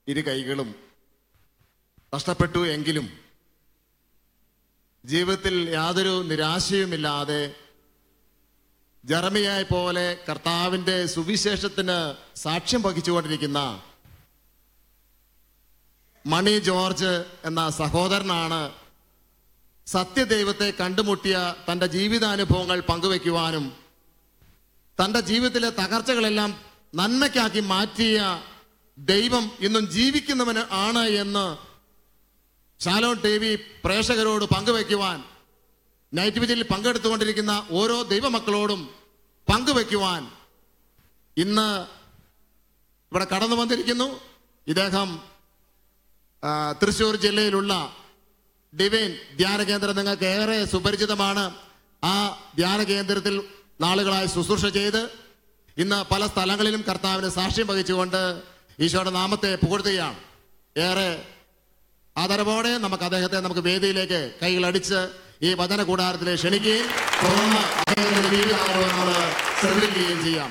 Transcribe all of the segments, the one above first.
ഇരു കൈകളും നഷ്ടപ്പെട്ടു എങ്കിലും ജീവിതത്തിൽ യാതൊരു നിരാശയുമില്ലാതെ ജർമിയായ പോലെ കർത്താവിന്റെ സുവിശേഷത്തിന് സാക്ഷ്യം വഹിച്ചുകൊണ്ടിരിക്കുന്ന മണി ജോർജ് എന്ന സഹോദരനാണ് സത്യദൈവത്തെ കണ്ടുമുട്ടിയ തന്റെ ജീവിതാനുഭവങ്ങൾ പങ്കുവെക്കുവാനും തന്റെ ജീവിതത്തിലെ തകർച്ചകളെല്ലാം നന്മയ്ക്കാക്കി മാറ്റിയ ദൈവം ഇന്നും ജീവിക്കുന്നവന് ആണ് എന്ന് ഷാലോൺ ടി വി പ്രേക്ഷകരോട് പങ്കുവെക്കുവാൻ നൈറ്റ് വിജിൽ പങ്കെടുത്തുകൊണ്ടിരിക്കുന്ന ഓരോ ദൈവമക്കളോടും പങ്കുവെക്കുവാൻ ഇന്ന് ഇവിടെ കടന്നു വന്നിരിക്കുന്നു ഇദ്ദേഹം ആ, തൃശ്ശൂർ ജില്ലയിലുള്ള ഡിവൈൻ ധ്യാന കേന്ദ്രം നിങ്ങൾക്ക് ഏറെ സുപരിചിതമാണ് ആ ധ്യാന കേന്ദ്രത്തിൽ നാളുകളായി ശുശ്രൂഷ ചെയ്ത് ഇന്ന് പല സ്ഥലങ്ങളിലും കർത്താവിന് സാക്ഷ്യം വഹിച്ചുകൊണ്ട് ഈശോയുടെ നാമത്തെ പുകഴ്ത്തുകയാണ് ഏറെ ആദരവോടെ നമുക്ക് അദ്ദേഹത്തെ നമുക്ക് വേദിയിലേക്ക് കൈകളടിച്ച് ഈ വചന കൂടാരത്തിലേക്ക് ക്ഷണിക്കുകയും തുടർന്ന് അദ്ദേഹത്തിന്റെ ജീവിതാനുഭവങ്ങൾ ശ്രദ്ധിക്കുകയും ചെയ്യാം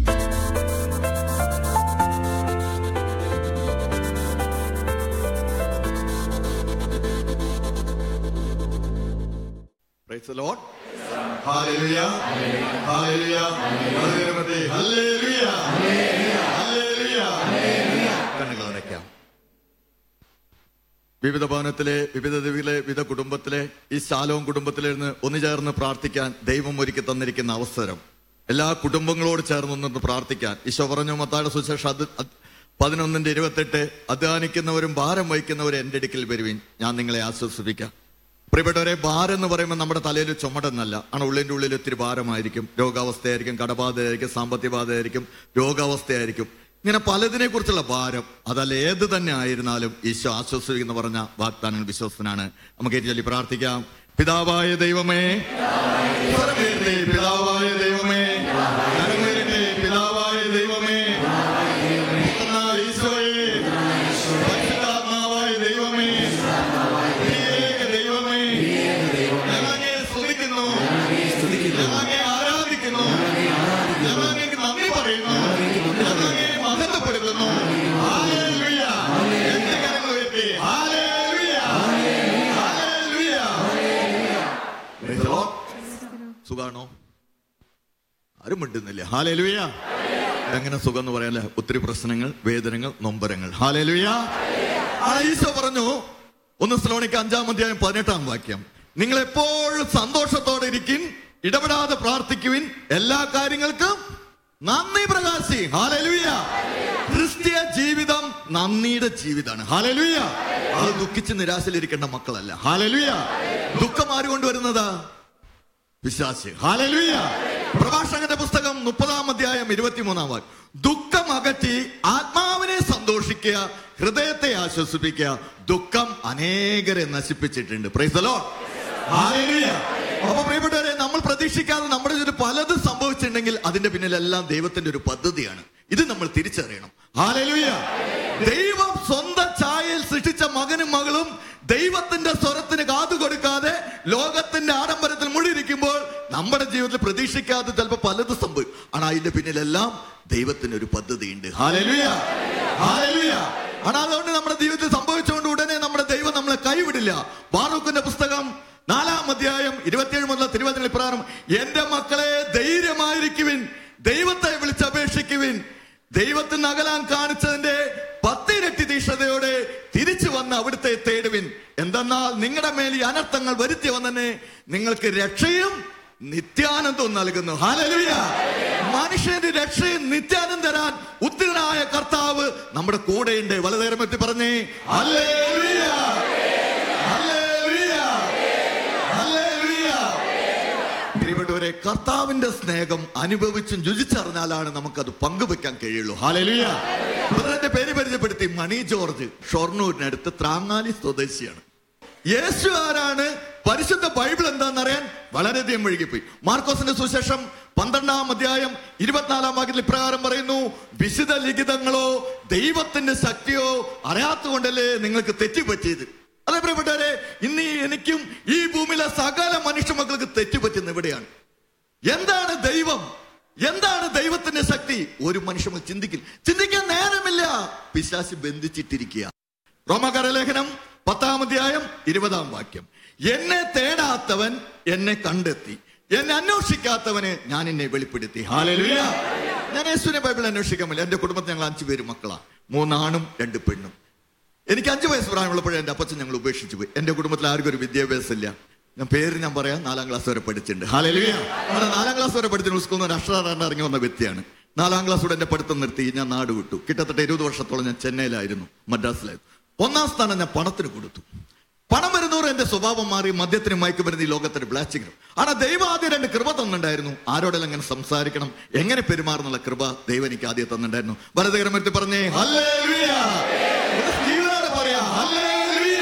Praise the Lord. Hallelujah. Hallelujah. Hallelujah. Hallelujah. Hallelujah. കണ്ണുകൾ അടയ്ക്കാം വിവിധ ഭവനത്തിലെ വിവിധ ദിവിലെ വിവിധ കുടുംബത്തിലെ ഈ ശാലവും കുടുംബത്തിലിരുന്ന് ഒന്നു ചേർന്ന് പ്രാർത്ഥിക്കാൻ ദൈവം ഒരുക്കി തന്നിരിക്കുന്ന അവസരം എല്ലാ കുടുംബങ്ങളോട് ചേർന്നൊന്ന് പ്രാർത്ഥിക്കാൻ ഈശോ പറഞ്ഞു മത്തായുടെ സുശേഷം അത് അത് പതിനൊന്നിന്റെ ഇരുപത്തെട്ട് അധ്വാനിക്കുന്നവരും ഭാരം വഹിക്കുന്നവരും എന്റെ അടുക്കൽ വരുവിൻ ഞാൻ നിങ്ങളെ ആശ്വസിപ്പിക്കാം പ്രിയപ്പെട്ടവരെ ഭാരം എന്ന് പറയുമ്പോൾ നമ്മുടെ തലയിൽ ചുമടെന്നല്ല ആണ് ഉള്ളിന്റെ ഉള്ളിൽ ഒത്തിരി ഭാരമായിരിക്കും രോഗാവസ്ഥയായിരിക്കും കടബാധയായിരിക്കും സാമ്പത്തിക ബാധയായിരിക്കും രോഗാവസ്ഥയായിരിക്കും ഇങ്ങനെ പലതിനെ കുറിച്ചുള്ള ഭാരം അതല്ല ഏത് തന്നെ ആയിരുന്നാലും ഈശോ ആശ്വസിക്കുന്ന പറഞ്ഞ വാഗ്ദാനങ്ങൾ വിശ്വസനാണ് നമുക്ക് ചൊല്ലി പ്രാർത്ഥിക്കാം പിതാവായ ദൈവമേ സ്വരമേറ്റേ പിതാവായ ദൈവമേ കരമേറ്റേ പിതാവായ ദൈവമേ പുത്രനായ ഈശോയേ പരിശുദ്ധാത്മാവായ ദൈവമേ ഏക ദൈവമേ ഞങ്ങളങ്ങേ സ്തുതിക്കുന്നു ഞങ്ങളങ്ങേ ആരാധിക്കുന്നു ഞങ്ങളങ്ങേക്ക് നന്ദി പറയുന്നു ഞങ്ങളങ്ങേ മഹത്വപ്പെടുത്തുന്നു ഹല്ലേലൂയ. രണ്ട് കരങ്ങൾ ഉയർത്തി. Hallelujah. Hallelujah. Praise the Lord. സുഖാണോ ആരും മിണ്ടുന്നില്ല ഹാലേലുയ എങ്ങനെ സുഖം എന്ന് പറയാല്ലേ ഒത്തിരി പ്രശ്നങ്ങൾ വേദനകൾ നൊമ്പരങ്ങൾ ഹാലേലുയ ആ ഈശോ പറഞ്ഞു ഒന്ന് സ്ലോണിക്ക് അഞ്ചാം അധ്യായം പതിനെട്ടാം വാക്യം നിങ്ങൾ എപ്പോഴും സന്തോഷത്തോടെ ഇരിക്കും ഇടപെടാതെ പ്രാർത്ഥിക്കുവിൻ എല്ലാ കാര്യങ്ങൾക്കും നന്ദി പ്രകാശി ഹാലലുയ ക്രിസ്തീയ ജീവിതം നന്ദിയുടെ ജീവിതമാണ് ഹാലലുയ അത് ദുഃഖിച്ച് നിരാശയിലിരിക്കേണ്ട മക്കളല്ല ഹാലലുയ ദുഃഖം ആര് കൊണ്ടുവരുന്നതാ പിശാച് ഹാലലുയ പ്രഭാഷകന്റെ പുസ്തകം മുപ്പതാം അധ്യായം ഇരുപത്തിമൂന്നാം വാക്യം ദുഃഖം അകറ്റി ആത്മാവിനെ സന്തോഷിക്കുക ഹൃദയത്തെ ആശ്വസിപ്പിക്കുക ദുഃഖം അനേകരെ നശിപ്പിച്ചിട്ടുണ്ട് പ്രൈസ് ലോഡ് അപ്പൊ പ്രിയപ്പെട്ടവരെ നമ്മൾ പ്രതീക്ഷിക്കാതെ നമ്മുടെ ഒരു പലതും സംഭവിച്ചിട്ടുണ്ടെങ്കിൽ അതിന്റെ പിന്നിലെല്ലാം ദൈവത്തിന്റെ ഒരു പദ്ധതിയാണ് ഇത് നമ്മൾ തിരിച്ചറിയണം ഹാലലുയ ദൈവം സ്വന്തം ഛായയിൽ സൃഷ്ടിച്ച മകനും മകളും ദൈവത്തിന്റെ സ്വരത്തിന് കാതു കൊടുക്കാതെ ലോകത്തിന്റെ ആഡംബരത്തിൽ മുഴുകിയിരിക്കുമ്പോൾ നമ്മുടെ ജീവിതത്തിൽ പ്രതീക്ഷിക്കാതെ ചിലപ്പോൾ പലതും സംഭവിക്കും ആണ് അതിന്റെ പിന്നിലെല്ലാം ദൈവത്തിന് ഒരു പദ്ധതിയുണ്ട് ഹാലലുയ ഹാലലുയ ആണ് അതുകൊണ്ട് നമ്മുടെ ജീവിതത്തിൽ സംഭവിച്ചുകൊണ്ട് ഉടനെ നമ്മുടെ ദൈവം നമ്മളെ കൈവിടില്ല ബാറൂഖിന്റെ പുസ്തകം നാലാം അധ്യായം ഇരുപത്തിയേഴ് മുതൽ തിരുവനന്തപുരം പ്രകാരം എന്റെ മക്കളെ ധൈര്യമായിരിക്കുവിൻ ദൈവത്തെ വിളിച്ചപേക്ഷിക്കുവിൻ ദൈവത്തിന് അകലാൻ കാണിച്ചതിന്റെ പത്തിരട്ടി തീക്ഷണതയോടെ തിരിച്ചു വന്ന് അവിടുത്തെ തേടുവിൻ എന്തെന്നാൽ നിങ്ങളുടെ മേൽ ഈ അനർത്ഥങ്ങൾ വരുത്തി വന്നെ നിങ്ങൾക്ക് രക്ഷയും നിത്യാനന്ദവും നൽകുന്നു ഹാലലുയ മനുഷ്യന്റെ രക്ഷയും നിത്യാനന്ദം തരാൻ ഉത്തരനായ കർത്താവ് നമ്മുടെ കൂടെയുണ്ട് വലതേരമെത്തി പറഞ്ഞേ ഹല്ലേലൂയ ഹല്ലേലൂയ ഹല്ലേലൂയ പ്രിയപ്പെട്ടവരെ കർത്താവിന്റെ സ്നേഹം അനുഭവിച്ചും രുചിച്ചറിഞ്ഞാലാണ് നമുക്കത് പങ്കുവെക്കാൻ കഴിയുള്ളൂ ഹാലലുയ ബ്രദറിന്റെ പേര് പരിചയപ്പെടുത്തി മണി ജോർജ് ഷൊർണൂരിനടുത്ത് ത്രാങ്ങാലി സ്വദേശിയാണ് യേശു ആരാണ് പരിശുദ്ധ ബൈബിൾ എന്താണെന്നറിയാൻ വളരെയധികം മുഴുകിപ്പോയി മാർക്കോസിന്റെ സുശേഷം പന്ത്രണ്ടാം അധ്യായം ഇരുപത്തിനാലാം വാക്യത്തിൽ ഇപ്രകാരം പറയുന്നു വിശുദ്ധ ലിഖിതങ്ങളോ ദൈവത്തിന്റെ ശക്തിയോ അറിയാത്തതുകൊണ്ടല്ലേ നിങ്ങൾക്ക് തെറ്റുപറ്റിയത് അതെ പ്രിയപ്പെട്ടവരെ ഇന്ന് ഈ എനിക്കും ഈ ഭൂമിയിലെ സകല മനുഷ്യ മക്കൾക്ക് തെറ്റുപറ്റുന്ന ഇവിടെയാണ് എന്താണ് ദൈവം എന്താണ് ദൈവത്തിന്റെ ശക്തി ഒരു മനുഷ്യൻ ചിന്തിക്കില്ല ചിന്തിക്കാൻ നേരമില്ല പിശാശ് ബന്ധിച്ചിട്ടിരിക്കുക റോമകര ലേഖനം പത്താം അധ്യായം ഇരുപതാം വാക്യം എന്നെ തേടാത്തവൻ എന്നെ കണ്ടെത്തി എന്നെ അന്വേഷിക്കാത്തവന് ഞാൻ എന്നെ വെളിപ്പെടുത്തി ഹാലലുയ ഞാൻ യേശുവിനെ ബൈബിൾ അന്വേഷിക്കാൻ പറ്റില്ല എന്റെ കുടുംബത്തിൽ ഞങ്ങൾ അഞ്ചു പേര് മക്കളാ മൂന്നാണും രണ്ട് പെണ്ണും എനിക്ക് അഞ്ചു വയസ്സ് പ്രായമുള്ളപ്പോഴേ എന്റെ അപ്പച്ചൻ ഞങ്ങൾ ഉപേക്ഷിച്ചു പോയി എന്റെ കുടുംബത്തിൽ ആർക്കും ഒരു വിദ്യാഭ്യാസം ഇല്ല ഞാൻ പേര് ഞാൻ പറയാം നാലാം ക്ലാസ് വരെ പഠിച്ചിട്ടുണ്ട് ഹാലലുയ അവിടെ നാലാം ക്ലാസ് വരെ പഠിച്ചിട്ട് സ്കൂളിൽ നിന്ന് ഒരു അക്ഷരാണ്ട് ഇറങ്ങി വന്ന വ്യക്തിയാണ് നാലാം ക്ലാസ്സോടെ എന്റെ പഠിത്തം നിർത്തി ഞാൻ നാട് വിട്ടു കിട്ടത്തட்ட ഇരുപത് വർഷത്തോളം ഞാൻ ചെന്നൈയിലായിരുന്നു മദ്രാസിലായിരുന്നു ഒന്നാം സ്ഥാനം ഞാൻ പണത്തിന് കൊടുത്തു പണം വരുന്നവർ എന്റെ സ്വഭാവം മാറി മദ്യത്തിന് മയക്കുമരുന്ന് ഈ ലോകത്തിന് ബ്ലാച്ചിക്കണം ആണ് ദൈവം ആദ്യം രണ്ട് കൃപ തന്നിട്ടുണ്ടായിരുന്നു ആരോടെല്ലാം എങ്ങനെ സംസാരിക്കണം എങ്ങനെ പെരുമാറുന്നുള്ള കൃപ ദൈവം എനിക്ക് ആദ്യം തന്നിട്ടുണ്ടായിരുന്നു വലതുകരമരത്തിൽ പറഞ്ഞേ ഹല്ലേലൂയ. ഒന്ന് ജീവനോടെ പറയാ, ഹല്ലേലൂയ.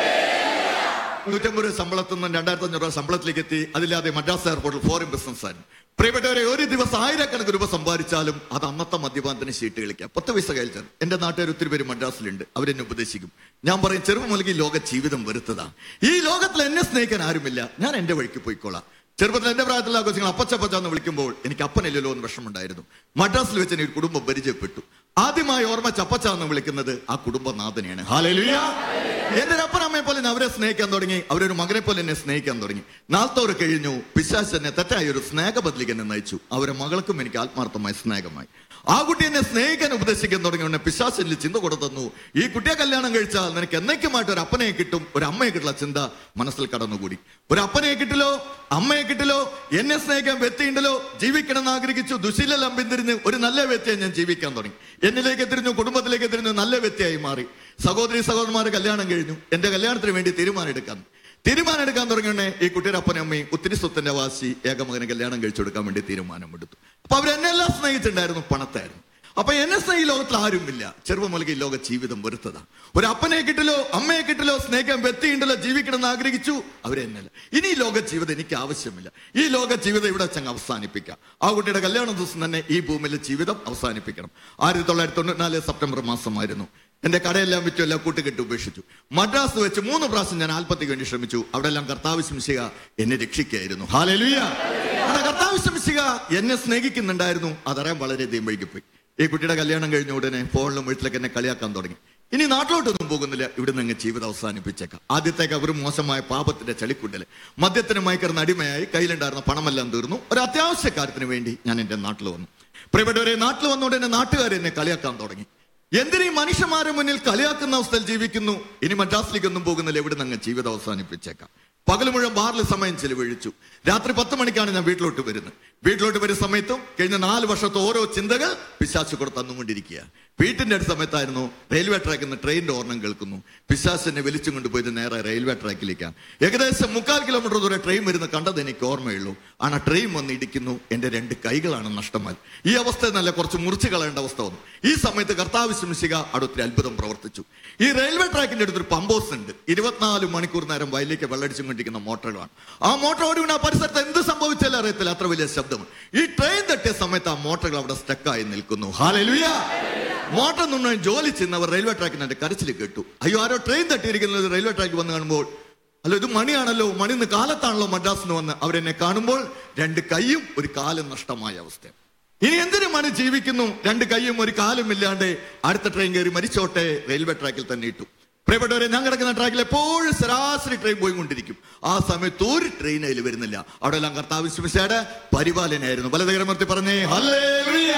നൂറ്റമ്പത് രൂപ ശമ്പളത്തിൽ നിന്ന് രണ്ടായിരത്തി അഞ്ഞൂറ് രൂപ ശമ്പളത്തിലേക്ക് എത്തി അതില്ലാതെ മദ്രാസ് എയർപോർട്ടിൽ ഫോറിൻ ബിസിനസ് ആയിരുന്നു പ്രിയപ്പെട്ടവരെ ഒരു ദിവസം ആയിരക്കണക്കിന് രൂപ സമ്പാദിച്ചാലും അത് അന്നത്തെ മദ്യപാനത്തിന് ഷീട്ട് കളിക്കാം പത്ത് പൈസ കഴിച്ചാൽ എന്റെ നാട്ടുകാർ ഒത്തിരി പേര് മദ്രാസിലുണ്ട് അവരെന്നെ ഉപദേശിക്കും ഞാൻ പറയും ചെറുപ്പം മുതൽ ഈ ലോക ജീവിതം വെറുത്തതാ ഈ ലോകത്തിൽ എന്നെ സ്നേഹിക്കാൻ ആരുമില്ല ഞാൻ എന്റെ വഴിക്ക് പോയിക്കോളാം ചെറുപ്പത്തിൽ എന്റെ പ്രായത്തിലുള്ള ആഘോഷങ്ങൾ അപ്പച്ചപ്പച്ച എന്ന് വിളിക്കുമ്പോൾ എനിക്ക് അപ്പനില്ലല്ലോ എന്ന് വിഷമുണ്ടായിരുന്നു മദ്രാസിൽ വെച്ച് എനിക്ക് ഒരു കുടുംബം പരിചയപ്പെട്ടു ആദ്യമായി ഓർമ്മ ചപ്പച്ച എന്ന് വിളിക്കുന്നത് ആ കുടുംബനാഥനെയാണ് ഹാലലുയ എന്റെ ഒരു അപ്പനമ്മയെ പോലെ ഞാൻ അവരെ സ്നേഹിക്കാൻ തുടങ്ങി അവരൊരു മകനെ പോലെ എന്നെ സ്നേഹിക്കാൻ തുടങ്ങി നാളത്തോട് കഴിഞ്ഞു പിശാശ് എന്നെ തെറ്റായ ഒരു സ്നേഹബദലിക്ക് എന്നെ നയിച്ചു അവരെ മകൾക്കും എനിക്ക് ആത്മാർത്ഥമായ സ്നേഹമായി ആ കുട്ടി എന്നെ സ്നേഹിക്കാൻ ഉപദേശിക്കാൻ തുടങ്ങി ഉടനെ പിശാശിൽ ചിന്ത കൊടുത്തു ഈ കുട്ടിയെ കല്യാണം കഴിച്ചാൽ നിനക്ക് എന്നേക്കുമായിട്ട് ഒരു അപ്പനെ കിട്ടും ഒരു അമ്മയെ കിട്ടുള്ള ചിന്ത മനസ്സിൽ കടന്നുകൂടി ഒരു അപ്പനെ കിട്ടില്ലോ അമ്മയെ കിട്ടില്ലോ എന്നെ സ്നേഹിക്കാൻ വ്യക്തിയുണ്ടല്ലോ ജീവിക്കണം എന്ന് ആഗ്രഹിച്ചു ദുശീലെല്ലാം പിന്തിരിഞ്ഞ് ഒരു നല്ല വ്യക്തിയെ ഞാൻ ജീവിക്കാൻ തുടങ്ങി എന്നിലേക്ക് തിരിഞ്ഞു കുടുംബത്തിലേക്ക് തിരിഞ്ഞു നല്ല വ്യക്തിയായി മാറി സഹോദരി സഹോദരന്മാർ കല്യാണം കഴിഞ്ഞു എന്റെ കല്യാണത്തിന് വേണ്ടി തീരുമാനം എടുക്കാൻ തീരുമാനം എടുക്കാൻ തുടങ്ങിയ ഈ കുട്ടിയുടെ അപ്പനും അമ്മയും ഒത്തിരി സ്വത്തിന്റെ വാശി ഏകമകനെ കല്യാണം കഴിച്ചു കൊടുക്കാൻ വേണ്ടി തീരുമാനമെടുത്തു അപ്പൊ അവരെന്നെല്ലാം സ്നേഹിച്ചിട്ടുണ്ടായിരുന്നു പണത്തായിരുന്നു അപ്പൊ എന്നെ സ്നേഹി ലോകത്തിൽ ആരുമില്ല ചെറുപ്പം മുതൽ ഈ ലോക ജീവിതം വെറുത്തതാ ഒരു അപ്പനെ കിട്ടില്ലോ അമ്മയെ കിട്ടില്ലോ സ്നേഹിക്കാൻ വ്യക്തിയുണ്ടല്ലോ ജീവിക്കണം എന്ന് ആഗ്രഹിച്ചു അവരെന്നല്ല ഇനി ഈ ലോക ജീവിതം എനിക്ക് ആവശ്യമില്ല ഈ ലോക ജീവിതം ഇവിടെ വെച്ചങ്ങ് അവസാനിപ്പിക്കാം ആ കുട്ടിയുടെ കല്യാണ ദിവസം തന്നെ ഈ ഭൂമിയിലെ ജീവിതം അവസാനിപ്പിക്കണം ആയിരത്തി തൊള്ളായിരത്തി തൊണ്ണൂറ്റിനാല് സെപ്റ്റംബർ മാസമായിരുന്നു എന്റെ കടയെല്ലാം വിറ്റു എല്ലാം കൂട്ടുകെട്ട് ഉപേക്ഷിച്ചു മദ്രാസ് വെച്ച് മൂന്ന് പ്രാവശ്യം ഞാൻ ആൽപ്പത്തിക്ക് വേണ്ടി ശ്രമിച്ചു അവിടെ എല്ലാം കർത്താവ് ശംസിക എന്നെ രക്ഷിക്കായിരുന്നു ഹാലലുയ അവിടെ കർത്താവ് ശംസിക എന്നെ സ്നേഹിക്കുന്നുണ്ടായിരുന്നു അതറിയാൻ വളരെയധികം വൈകിപ്പോയി ഈ കുട്ടിയുടെ കല്യാണം കഴിഞ്ഞ ഉടനെ ഫോണിലും വീട്ടിലേക്ക് എന്നെ കളിയാക്കാൻ തുടങ്ങി ഇനി നാട്ടിലോട്ടൊന്നും പോകുന്നില്ല ഇവിടെ നിന്ന് ജീവിതം അവസാനിപ്പിച്ചേക്കാം ആദ്യത്തേക്ക് ഒരു മോശമായ പാപത്തിന്റെ ചളിക്കുണ്ടല് മദ്യത്തിന് മയക്കറുന്ന അടിമയായി കയ്യിലുണ്ടായിരുന്ന പണമെല്ലാം തീർന്നു ഒരു അത്യാവശ്യ കാര്യത്തിന് വേണ്ടി ഞാൻ എന്റെ നാട്ടിൽ വന്നു പ്രിയപ്പെട്ടവരെ നാട്ടിൽ വന്നുകൊണ്ട് എന്നെ നാട്ടുകാർ എന്നെ കളിയാക്കാൻ തുടങ്ങി എന്തിനീ മനുഷ്യന്മാരെ മുന്നിൽ കളിയാക്കുന്ന അവസ്ഥയിൽ ജീവിക്കുന്നു ഇനി മദ്രാസിലേക്കൊന്നും പോകുന്നില്ല എവിടെ നിന്ന് ജീവിതം അവസാനിപ്പിച്ചേക്കാം പകൽ മുഴുവൻ ബാറിൽ സമയം ചെലവഴിച്ചു രാത്രി പത്ത് മണിക്കാണ് ഞാൻ വീട്ടിലോട്ട് വരുന്നത് വീട്ടിലോട്ട് വരുന്ന സമയത്തും കഴിഞ്ഞ നാല് വർഷത്തെ ഓരോ ചിന്തകൾ പിശാച്ച് കൂടെ തന്നുകൊണ്ടിരിക്കുക വീട്ടിന്റെ അടുത്ത സമയത്തായിരുന്നു റെയിൽവേ ട്രാക്കിൽ നിന്ന് ട്രെയിനിന്റെ ഓർണം കേൾക്കുന്നു പിശാച്ച് എന്നെ വലിച്ചും കൊണ്ടുപോയത് നേരെ റെയിൽവേ ട്രാക്കിലേക്കാണ് ഏകദേശം മുക്കാൽ കിലോമീറ്റർ ദൂരെ ട്രെയിൻ വരുന്ന കണ്ടത് എനിക്ക് ഓർമ്മയുള്ളൂ ആണ് ട്രെയിൻ വന്ന് ഇടിക്കുന്നു എന്റെ രണ്ട് കൈകളാണ് നഷ്ടമായി ഈ അവസ്ഥ നല്ല കുറച്ച് മുറിച്ച് കളയേണ്ട അവസ്ഥ വന്നു ഈ സമയത്ത് കർത്താവ് ശംസിക അവിടെ ഒത്തിരി അത്ഭുതം പ്രവർത്തിച്ചു ഈ റെയിൽവേ ട്രാക്കിന്റെ അടുത്തൊരു പമ്പോസ് ഉണ്ട് ഇരുപത്തിനാല് മണിക്കൂർ നേരം വയലിലേക്ക് വെള്ളടിച്ചും കൊണ്ടിരിക്കുന്ന മോട്ടറുകളാണ് ആ മോട്ടർ ഓടി വീണ് ആ പരിസരത്ത് എന്ത് സംഭവിച്ചാലും അറിയത്തില്ല അത്ര വലിയ ശബ്ദമാണ് ഈ ട്രെയിൻ തട്ടിയ സമയത്ത് ആ മോട്ടറുകൾ അവിടെ സ്റ്റക്കായി നിൽക്കുന്നു ഹാലലുയ മോട്ടർ നിന്ന് ജോലി ചെയ്യുന്നവർ റെയിൽവേ ട്രാക്കിന്റെ കരച്ചിൽ കേട്ടു അയ്യോ ആരോ ട്രെയിൻ തട്ടിയിരിക്കുന്നത് റെയിൽവേ ട്രാക്കിൽ വന്ന് കാണുമ്പോൾ അല്ല ഇത് മണിയാണല്ലോ മണി ഇന്ന് കാലത്താണല്ലോ മദ്രാസ് എന്ന് വന്ന് അവരെന്നെ കാണുമ്പോൾ രണ്ട് കൈയും ഒരു കാലും നഷ്ടമായ അവസ്ഥ ഇനി എന്തിനു മണി ജീവിക്കുന്നു രണ്ട് കൈയും ഒരു കാലും ഇല്ലാണ്ട് അടുത്ത ട്രെയിൻ കയറി മരിച്ചോട്ടെ റെയിൽവേ ട്രാക്കിൽ തന്നെ ഇട്ടു പ്രിയപ്പെട്ടവരെ ഞാൻ കിടക്കുന്ന ട്രാക്കിൽ എപ്പോഴും ശരാശരി ട്രെയിൻ പോയിക്കൊണ്ടിരിക്കും ആ സമയത്ത് ഒരു ട്രെയിൻ അതിൽ വരുന്നില്ല അവിടെ എല്ലാം കർത്താവ് വിശ്വസിച്ചാട് പരിപാലനായിരുന്നു ബലതകരമൂർത്തി പറഞ്ഞേ ഹല്ലേലൂയ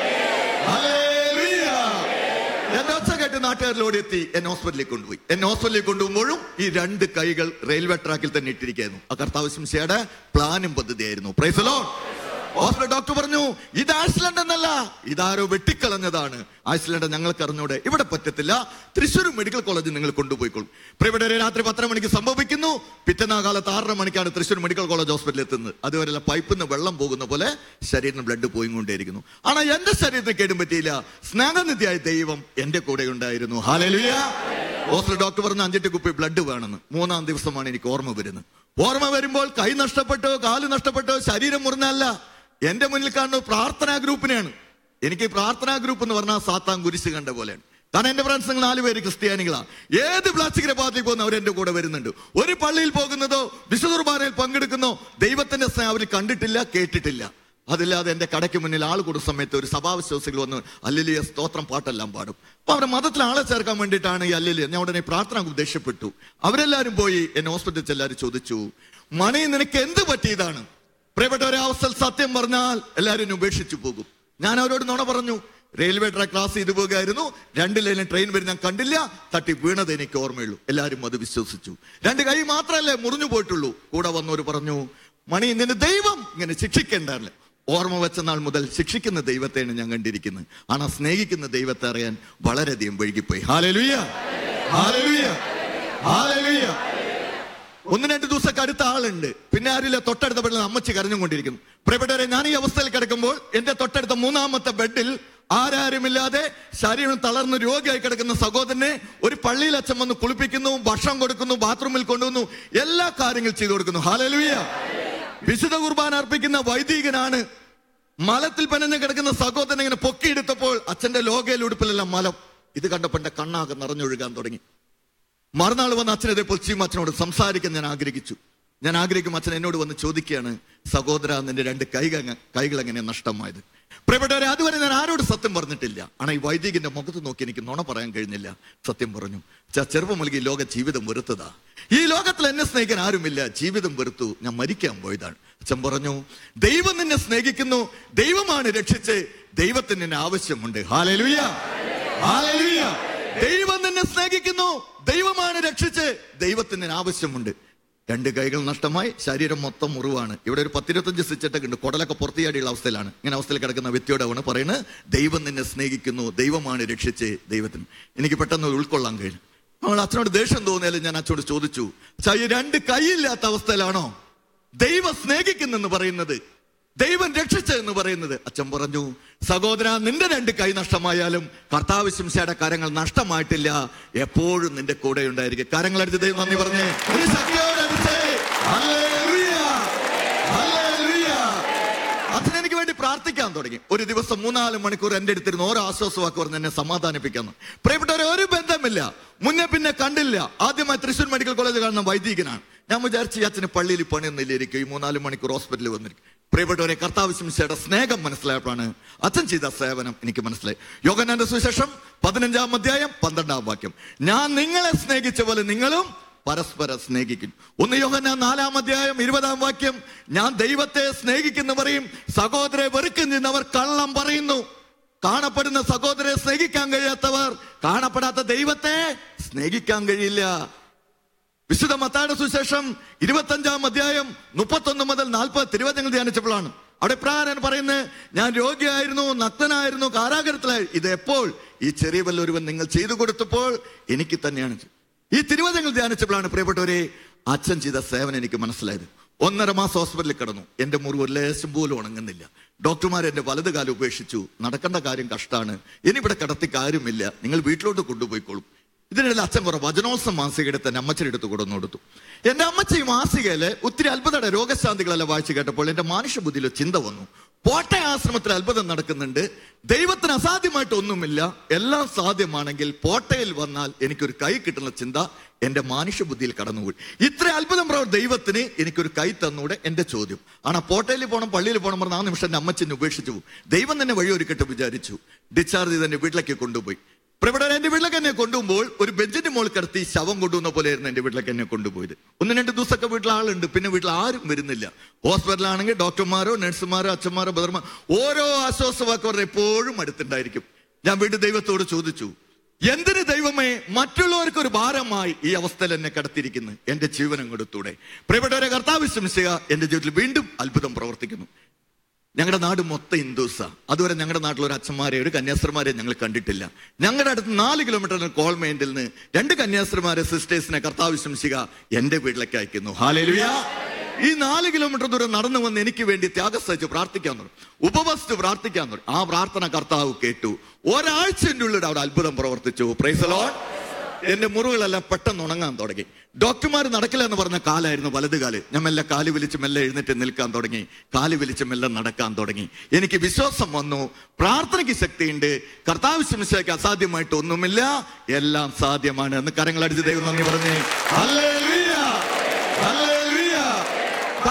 ഹല്ലേലൂയ എന്റെ ഒച്ച കേട്ട് നാട്ടുകാരിലോട് എത്തി എന്നെ ഹോസ്പിറ്റലിലേക്ക് കൊണ്ടുപോയി എന്നെ ഹോസ്പിറ്റലിലേക്ക് കൊണ്ടുപോകുമ്പോഴും ഈ രണ്ട് കൈകൾ റെയിൽവേ ട്രാക്കിൽ തന്നെ ഇട്ടിരിക്കുന്നു ആ കർത്താവ് ശംസയുടെ പ്ലാനും പദ്ധതിയായിരുന്നു പ്രൈസലോ ഹോസ്പിറ്റൽ ഡോക്ടർ പറഞ്ഞു ഇത് ആക്സിഡന്റ് എന്നല്ല ഇതാരോ വെട്ടിക്കളഞ്ഞതാണ് ആക്സിഡന്റ് ഞങ്ങൾക്ക് അറിഞ്ഞൂടെ ഇവിടെ പറ്റത്തില്ല തൃശ്ശൂർ മെഡിക്കൽ കോളേജിൽ നിങ്ങൾ കൊണ്ടുപോയിക്കോളും പ്രിയപ്പെട്ടവരെ രാത്രി പത്തര മണിക്ക് സംഭവിക്കുന്നു പിറ്റന്നാ കാലത്ത് ആറര മണിക്കാണ് തൃശ്ശൂർ മെഡിക്കൽ കോളേജ് ഹോസ്പിറ്റലിൽ എത്തുന്നത് അതുവരെ പൈപ്പിൽ നിന്ന് വെള്ളം പോകുന്ന പോലെ ശരീരത്തിന് ബ്ലഡ് പോയിക്കൊണ്ടേയിരിക്കുന്നു ആണ് എന്റെ ശരീരത്തിന് കേടും പറ്റിയില്ല സ്നേഹനിധിയായ ദൈവം എന്റെ കൂടെ ഉണ്ടായിരുന്നു ഹാലലുയ ഹോസ്പിറ്റൽ ഡോക്ടർ പറഞ്ഞു അഞ്ചെട്ട് കുപ്പി ബ്ലഡ് വേണമെന്ന് മൂന്നാം ദിവസമാണ് എനിക്ക് ഓർമ്മ വരുന്നത് ഓർമ്മ വരുമ്പോൾ കൈ നഷ്ടപ്പെട്ടോ കാല് നഷ്ടപ്പെട്ടോ ശരീരം മുറിഞ്ഞല്ല എന്റെ മുന്നിൽ കാണുന്നത് പ്രാർത്ഥനാ ഗ്രൂപ്പിനെയാണ് എനിക്ക് ഈ പ്രാർത്ഥനാ ഗ്രൂപ്പ് എന്ന് പറഞ്ഞാൽ സാത്താൻ കുരിശ് കണ്ട പോലെയാണ് കാരണം എന്റെ ഫ്രണ്ട്സ് നിങ്ങൾ നാല് പേര് ക്രിസ്ത്യാനികളാ ഏത് പ്ലാസ്റ്റിക് പാതിൽ പോകുന്ന അവർ എന്റെ കൂടെ വരുന്നുണ്ട് ഒരു പള്ളിയിൽ പോകുന്നതോ വിശുദ്ധ കുർബാനയിൽ പങ്കെടുക്കുന്നോ ദൈവത്തിന്റെ സ്നേഹം അവർ കണ്ടിട്ടില്ല കേട്ടിട്ടില്ല അതില്ലാതെ എന്റെ കടയ്ക്ക് മുന്നിൽ ആൾ കൂടുന്ന സമയത്ത് ഒരു സഭാവിശ്വാസികൾ വന്ന് അല്ലിലിയ സ്തോത്രം പാട്ടെല്ലാം പാടും അപ്പൊ അവരുടെ മതത്തിൽ ആളെ ചേർക്കാൻ വേണ്ടിയിട്ടാണ് ഈ അല്ലിലിയ ഞാൻ ഉടനെ പ്രാർത്ഥന ഉദ്ദേശപ്പെട്ടു അവരെല്ലാരും പോയി എന്നെ ഹോസ്പിറ്റലിൽ എല്ലാവരും ചോദിച്ചു മണി നിനക്ക് എന്ത് പറ്റിയതാണ് പ്രിയപ്പെട്ട ഒരവസ്ഥ സത്യം പറഞ്ഞാൽ എല്ലാവരും എന്നെ ഉപേക്ഷിച്ചു പോകും ഞാൻ അവരോട് നുണ പറഞ്ഞു റെയിൽവേ ട്രാക്ക് ക്ലാസ് ചെയ്തു പോകുകയായിരുന്നു രണ്ട് ലൈനിൽ ട്രെയിൻ വരും ഞാൻ കണ്ടില്ല തട്ടി വീണത് എനിക്ക് ഓർമ്മയുള്ളൂ എല്ലാവരും അത് വിശ്വസിച്ചു രണ്ട് കൈ മാത്രമല്ലേ മുറിഞ്ഞു പോയിട്ടുള്ളൂ കൂടെ വന്നവർ പറഞ്ഞു മണി നിന്റെ ദൈവം ഇങ്ങനെ ശിക്ഷിക്കേണ്ടല്ലേ ഓർമ്മ വെച്ച നാൾ മുതൽ ശിക്ഷിക്കുന്ന ദൈവത്തെയാണ് ഞാൻ കണ്ടിരിക്കുന്നത് ആണാ സ്നേഹിക്കുന്ന ദൈവത്തെ അറിയാൻ വളരെയധികം വൈകിപ്പോയി ഹാലലുയ്യ ഹാലലുയ്യ ഹാലലുയ്യ ഒന്ന് രണ്ട് ദിവസമൊക്കെ അടുത്ത ആളുണ്ട് പിന്നെ ആരില്ല തൊട്ടടുത്ത ബെഡിൽ അമ്മച്ചി കരഞ്ഞുകൊണ്ടിരിക്കുന്നു പ്രിയപ്പെട്ടവരെ ഞാൻ ഈ അവസ്ഥയിൽ കിടക്കുമ്പോൾ എന്റെ തൊട്ടടുത്ത മൂന്നാമത്തെ ബെഡിൽ ആരാരുമില്ലാതെ ശരീരം തളർന്ന് രോഗിയായി കിടക്കുന്ന സഹോദരനെ ഒരു പള്ളിയിൽ അച്ഛൻ വന്ന് കുളിപ്പിക്കുന്നു ഭക്ഷണം കൊടുക്കുന്നു ബാത്റൂമിൽ കൊണ്ടുവന്നു എല്ലാ കാര്യങ്ങളും ചെയ്തു കൊടുക്കുന്നു ഹാലലുയ്യ വിശുദ്ധ കുർബാന അർപ്പിക്കുന്ന വൈദികനാണ് മലത്തിൽ പനഞ്ഞ് കിടക്കുന്ന സഹോദരൻ ഇങ്ങനെ പൊക്കിയെടുത്തപ്പോൾ അച്ഛന്റെ ലോകയിൽ ഉടുപ്പിലെല്ലാം മലം ഇത് കണ്ടപ്പോൾ എന്റെ കണ്ണാകെ നിറഞ്ഞൊഴുകാൻ തുടങ്ങി മറുനാൾ വന്ന് അച്ഛൻ ഇതേപോലെ ചീമ അച്ഛനോട് സംസാരിക്കാൻ ഞാൻ ആഗ്രഹിച്ചു ഞാൻ ആഗ്രഹിക്കും അച്ഛൻ എന്നോട് വന്ന് ചോദിക്കുകയാണ് സഹോദര നിന്റെ രണ്ട് കൈകൾ കൈകൾ എങ്ങനെ നഷ്ടമായത് പ്രിയപ്പെട്ടവരെ അതുവരെ ഞാൻ ആരോട് സത്യം പറഞ്ഞിട്ടില്ല ആണ് ഈ വൈദികന്റെ മുഖത്ത് നോക്കി എനിക്ക് നുണ പറയാൻ കഴിഞ്ഞില്ല സത്യം പറഞ്ഞു ചാ ചെറുപ്പം മുതൽ ഈ ലോക ജീവിതം വെറുത്തതാ ഈ ലോകത്തിൽ എന്നെ സ്നേഹിക്കാൻ ആരുമില്ല ജീവിതം വെറുത്തു ഞാൻ മരിക്കാൻ പോയതാണ് അച്ഛൻ പറഞ്ഞു ദൈവം നിന്നെ സ്നേഹിക്കുന്നു ദൈവമാണ് രക്ഷിച്ച് ദൈവത്തിന് നിന്നെ ആവശ്യമുണ്ട് ഹാലലുയ ഹാലലുയ ദൈവം നിന്നെ സ്നേഹിക്കുന്നു ദൈവമാണ് രക്ഷിച്ച് ദൈവത്തിന് ആവശ്യമുണ്ട് രണ്ട് കൈകൾ നഷ്ടമായി ശരീരം മൊത്തം മുറിവാണ് ഇവിടെ ഒരു പത്തിരുപത്തഞ്ച് സ്റ്റിച്ചൊക്കെ ഉണ്ട് കുടലൊക്കെ പുറത്തിയാടിയുള്ള അവസ്ഥയിലാണ് ഇങ്ങനെ അവസ്ഥയിൽ കിടക്കുന്ന വ്യക്തിയോടാണ് പറയുന്നത് ദൈവം നിന്നെ സ്നേഹിക്കുന്നു ദൈവമാണ് രക്ഷിച്ച് ദൈവത്തിന് എനിക്ക് പെട്ടെന്ന് ഉൾക്കൊള്ളാൻ കഴിഞ്ഞു നമ്മൾ അച്ഛനോട് ദേഷ്യം തോന്നിയാലും ഞാൻ അച്ഛനോട് ചോദിച്ചു "അച്ഛാ, ഈ രണ്ട് കൈയില്ലാത്ത അവസ്ഥയിലാണോ ദൈവം സ്നേഹിക്കുന്നെന്ന് പറയുന്നത് ദൈവം രക്ഷിച്ച എന്ന് പറയുന്നത് അച്ഛൻ പറഞ്ഞു സഹോദര നിന്റെ രണ്ട് കൈ നഷ്ടമായാലും കർത്താവ് ശംസയുടെ കരങ്ങൾ നഷ്ടമായിട്ടില്ല എപ്പോഴും നിന്റെ കൂടെ ഉണ്ടായിരിക്കും കരങ്ങൾ അടിച്ച് ദൈവം നന്ദി പറഞ്ഞേ ഒരു ശക്തിയോടെ അടിച്ചേ. ഹല്ലേലൂയ. ഹല്ലേലൂയ. അച്ഛൻ എനിക്ക് വേണ്ടി പ്രാർത്ഥിക്കാൻ തുടങ്ങി ഒരു ദിവസം മൂന്നാല് മണിക്കൂർ എന്റെ അടുത്തിരുന്ന് ഓരോ ആശ്വാസവാക്ക് പറഞ്ഞ് എന്നെ സമാധാനിപ്പിക്കാൻ പ്രിയപ്പെട്ടവരെ ഒരു ബന്ധമില്ല മുന്നേ പിന്നെ കണ്ടില്ല ആദ്യമായി തൃശ്ശൂർ മെഡിക്കൽ കോളേജ് കാണുന്ന വൈദികനാണ് ഞാൻ വിചാരിച്ചു ഈ അച്ഛന് പള്ളിയിൽ പണിയൊന്നുമില്ലായിരിക്കും ഈ മൂന്നാല് മണിക്കൂർ ഹോസ്പിറ്റലിൽ വന്നിരിക്കും പ്രിയപ്പെട്ടവരെ കർത്താവ് ശംസയുടെ സ്നേഹം മനസ്സിലായപ്പോഴാണ് അച്ഛൻ ചെയ്ത സേവനം എനിക്ക് മനസ്സിലായി യോഗനാന്റെ സുവിശേഷം പതിനഞ്ചാം അധ്യായം പന്ത്രണ്ടാം വാക്യം ഞാൻ നിങ്ങളെ സ്നേഹിച്ച പോലെ നിങ്ങളും പരസ്പരം സ്നേഹിക്കും ഒന്ന് യോഹന നാലാം അധ്യായം ഇരുപതാം വാക്യം ഞാൻ ദൈവത്തെ സ്നേഹിക്കുന്നവരെയും സഹോദരെ വെറുക്കുന്നവർ കള്ളം പറയുന്നു കാണപ്പെടുന്ന സഹോദരെ സ്നേഹിക്കാൻ കഴിയാത്തവർ കാണപ്പെടാത്ത ദൈവത്തെ സ്നേഹിക്കാൻ കഴിയില്ല വിശുദ്ധ മത്തായുടെ സുശേഷം ഇരുപത്തഞ്ചാം അധ്യായം മുപ്പത്തൊന്ന് മുതൽ നാൽപ്പത് തിരുവചനങ്ങൾ ധ്യാനിച്ചപ്പോഴാണ് അവിടെ പ്രാരൻ പറയുന്നത് ഞാൻ രോഗിയായിരുന്നു നഗ്നനായിരുന്നു കാരാഗ്രഹത്തിലായി ഇത് എപ്പോൾ ഈ ചെറിയ വല്ലൊരുവൻ നിങ്ങൾ ചെയ്തു കൊടുത്തപ്പോൾ എനിക്ക് തന്നെയാണ് ചെയ്തത്. ഈ തിരുവചനങ്ങൾ ധ്യാനിച്ചപ്പോഴാണ് പ്രിയപ്പെട്ടവരെ അച്ഛൻ ചെയ്ത സേവനം എനിക്ക് മനസ്സിലായത് ഒന്നര മാസം ഹോസ്പിറ്റലിൽ കിടന്നു എന്റെ മുറിവ് ഒരു ലേശം പോലും ഉണങ്ങുന്നില്ല ഡോക്ടർമാർ എന്റെ വലത് കാലം ഉപേക്ഷിച്ചു നടക്കേണ്ട കാര്യം കഷ്ടാണ് ഇനി ഇവിടെ കിടത്തി കാര്യമില്ല നിങ്ങൾ വീട്ടിലോട്ട് കൊണ്ടുപോയിക്കോളും ഇതിനിടയിൽ അച്ഛൻ കുറെ വചനോത്സവം മാസിക എടുത്ത് എന്റെ അമ്മച്ചിയുടെ അടുത്ത് കൊണ്ടുവന്നു കൊടുത്തു എന്റെ അമ്മച്ചി ഈ മാസികയില് ഒത്തിരി അത്ഭുതയുടെ രോഗശാന്തികളെല്ലാം വായിച്ചു കേട്ടപ്പോൾ എന്റെ മാനുഷ്യ ബുദ്ധിയിൽ ഒരു ചിന്ത വന്നു പോട്ടെ ആശ്രമത്തിൽ അത്ഭുതം നടക്കുന്നുണ്ട് ദൈവത്തിന് അസാധ്യമായിട്ട് ഒന്നുമില്ല എല്ലാം സാധ്യമാണെങ്കിൽ പോട്ടയിൽ വന്നാൽ എനിക്കൊരു കൈ കിട്ടുന്ന ചിന്ത എന്റെ മാനുഷ്യ ബുദ്ധിയിൽ കടന്നുപോയി ഇത്ര അത്ഭുതം പ്രവർ ദൈവത്തിന് എനിക്കൊരു കൈ തന്നൂടെ എന്റെ ചോദ്യം ആണ് പോട്ടയിൽ പോകണം പള്ളിയിൽ പോകണം പറഞ്ഞ ആ നിമിഷം എന്റെ അമ്മച്ചിനെ ഉപേക്ഷിച്ചു പോകും ദൈവം തന്നെ വഴിയൊരുക്കട്ടെ വിചാരിച്ചു ഡിസ്ചാർജ് ചെയ്ത് എന്റെ വീട്ടിലേക്ക് കൊണ്ടുപോയി പ്രഭടൻ എന്റെ വീട്ടിലേക്ക് എന്നെ കൊണ്ടുപോകുമ്പോൾ ഒരു ബെഞ്ചിന്റെ മുകളിൽ കിടത്തി ശവം കൊണ്ടുവന്ന പോലെയായിരുന്നു എന്റെ വീട്ടിലേക്ക് എന്നെ കൊണ്ടുപോയത് ഒന്ന് രണ്ട് ദിവസമൊക്കെ വീട്ടിൽ ആളുണ്ട് പിന്നെ വീട്ടിൽ ആരും വരുന്നില്ല ഹോസ്പിറ്റലാണെങ്കിൽ ഡോക്ടർമാരോ നഴ്സുമാരോ അച്ഛന്മാരോ ബദർമാർ ഓരോ ആശ്വാസവാക്കവർ എപ്പോഴും അടുത്തുണ്ടായിരിക്കും ഞാൻ വീണ്ടും ദൈവത്തോട് ചോദിച്ചു എന്തിന് ദൈവമേ മറ്റുള്ളവർക്ക് ഒരു ഭാരമായി ഈ അവസ്ഥയിൽ എന്നെ കിടത്തിയിരിക്കുന്നു എന്റെ ജീവനം കൊടുത്തൂടെ പ്രിയപ്പെട്ടവരെ കർത്താവ് ശ്രമിച്ചുക എന്റെ ജീവിതത്തിൽ വീണ്ടും അത്ഭുതം പ്രവർത്തിക്കുന്നു ഞങ്ങളുടെ നാട് മൊത്തം ഹിന്ദുസാ അതുവരെ ഞങ്ങളുടെ നാട്ടിൽ ഒരു അച്ഛന്മാരെ ഒരു കന്യാസ്ത്രീമാരെ ഞങ്ങൾ കണ്ടിട്ടില്ല ഞങ്ങളുടെ അടുത്ത് നാല് കിലോമീറ്റർ കോൾമേൻഡിൽ നിന്ന് രണ്ട് കന്യാസ്ത്രീമാരെ സിസ്റ്റേഴ്സിനെ കർത്താവ് ശംസിക എന്റെ വീട്ടിലേക്ക് അയക്കുന്നു ഹാലേലുയ ഈ നാല് കിലോമീറ്റർ ദൂരം നടന്നു വന്ന് എനിക്ക് വേണ്ടി ത്യാഗം സഹിച്ച് പ്രാർത്ഥിക്കാൻ തുടങ്ങി ഉപവസിച്ച് പ്രാർത്ഥിക്കാൻ തുടങ്ങി ആ പ്രാർത്ഥന കർത്താവ് കേട്ടു ഒരാഴ്ചന്റെ ഉള്ളിൽ അവിടെ അത്ഭുതം പ്രവർത്തിച്ചു പ്രൈസലോൺ എന്റെ മുറിവുകളെല്ലാം പെട്ടെന്ന് ഉണങ്ങാൻ തുടങ്ങി ഡോക്ടർമാർ നടക്കില്ല എന്ന് പറഞ്ഞ കാലായിരുന്നു വലത് കാല് ഞാൻ മെല്ലെ കാല് വിളിച്ച് മെല്ലെ എഴുന്നേറ്റ് നിൽക്കാൻ തുടങ്ങി കാല് വിളിച്ച് മെല്ലെ നടക്കാൻ തുടങ്ങി എനിക്ക് വിശ്വാസം വന്നു പ്രാർത്ഥനയ്ക്ക് ശക്തിയുണ്ട് കർത്താവ് ശംസയ്ക്ക് അസാധ്യമായിട്ട് ഒന്നുമില്ല എല്ലാം സാധ്യമാണ് എന്ന് കരങ്ങളടിച്ച് ദൈവം നന്ദി പറഞ്ഞേ ഹല്ലേലൂയ. ഹല്ലേലൂയ.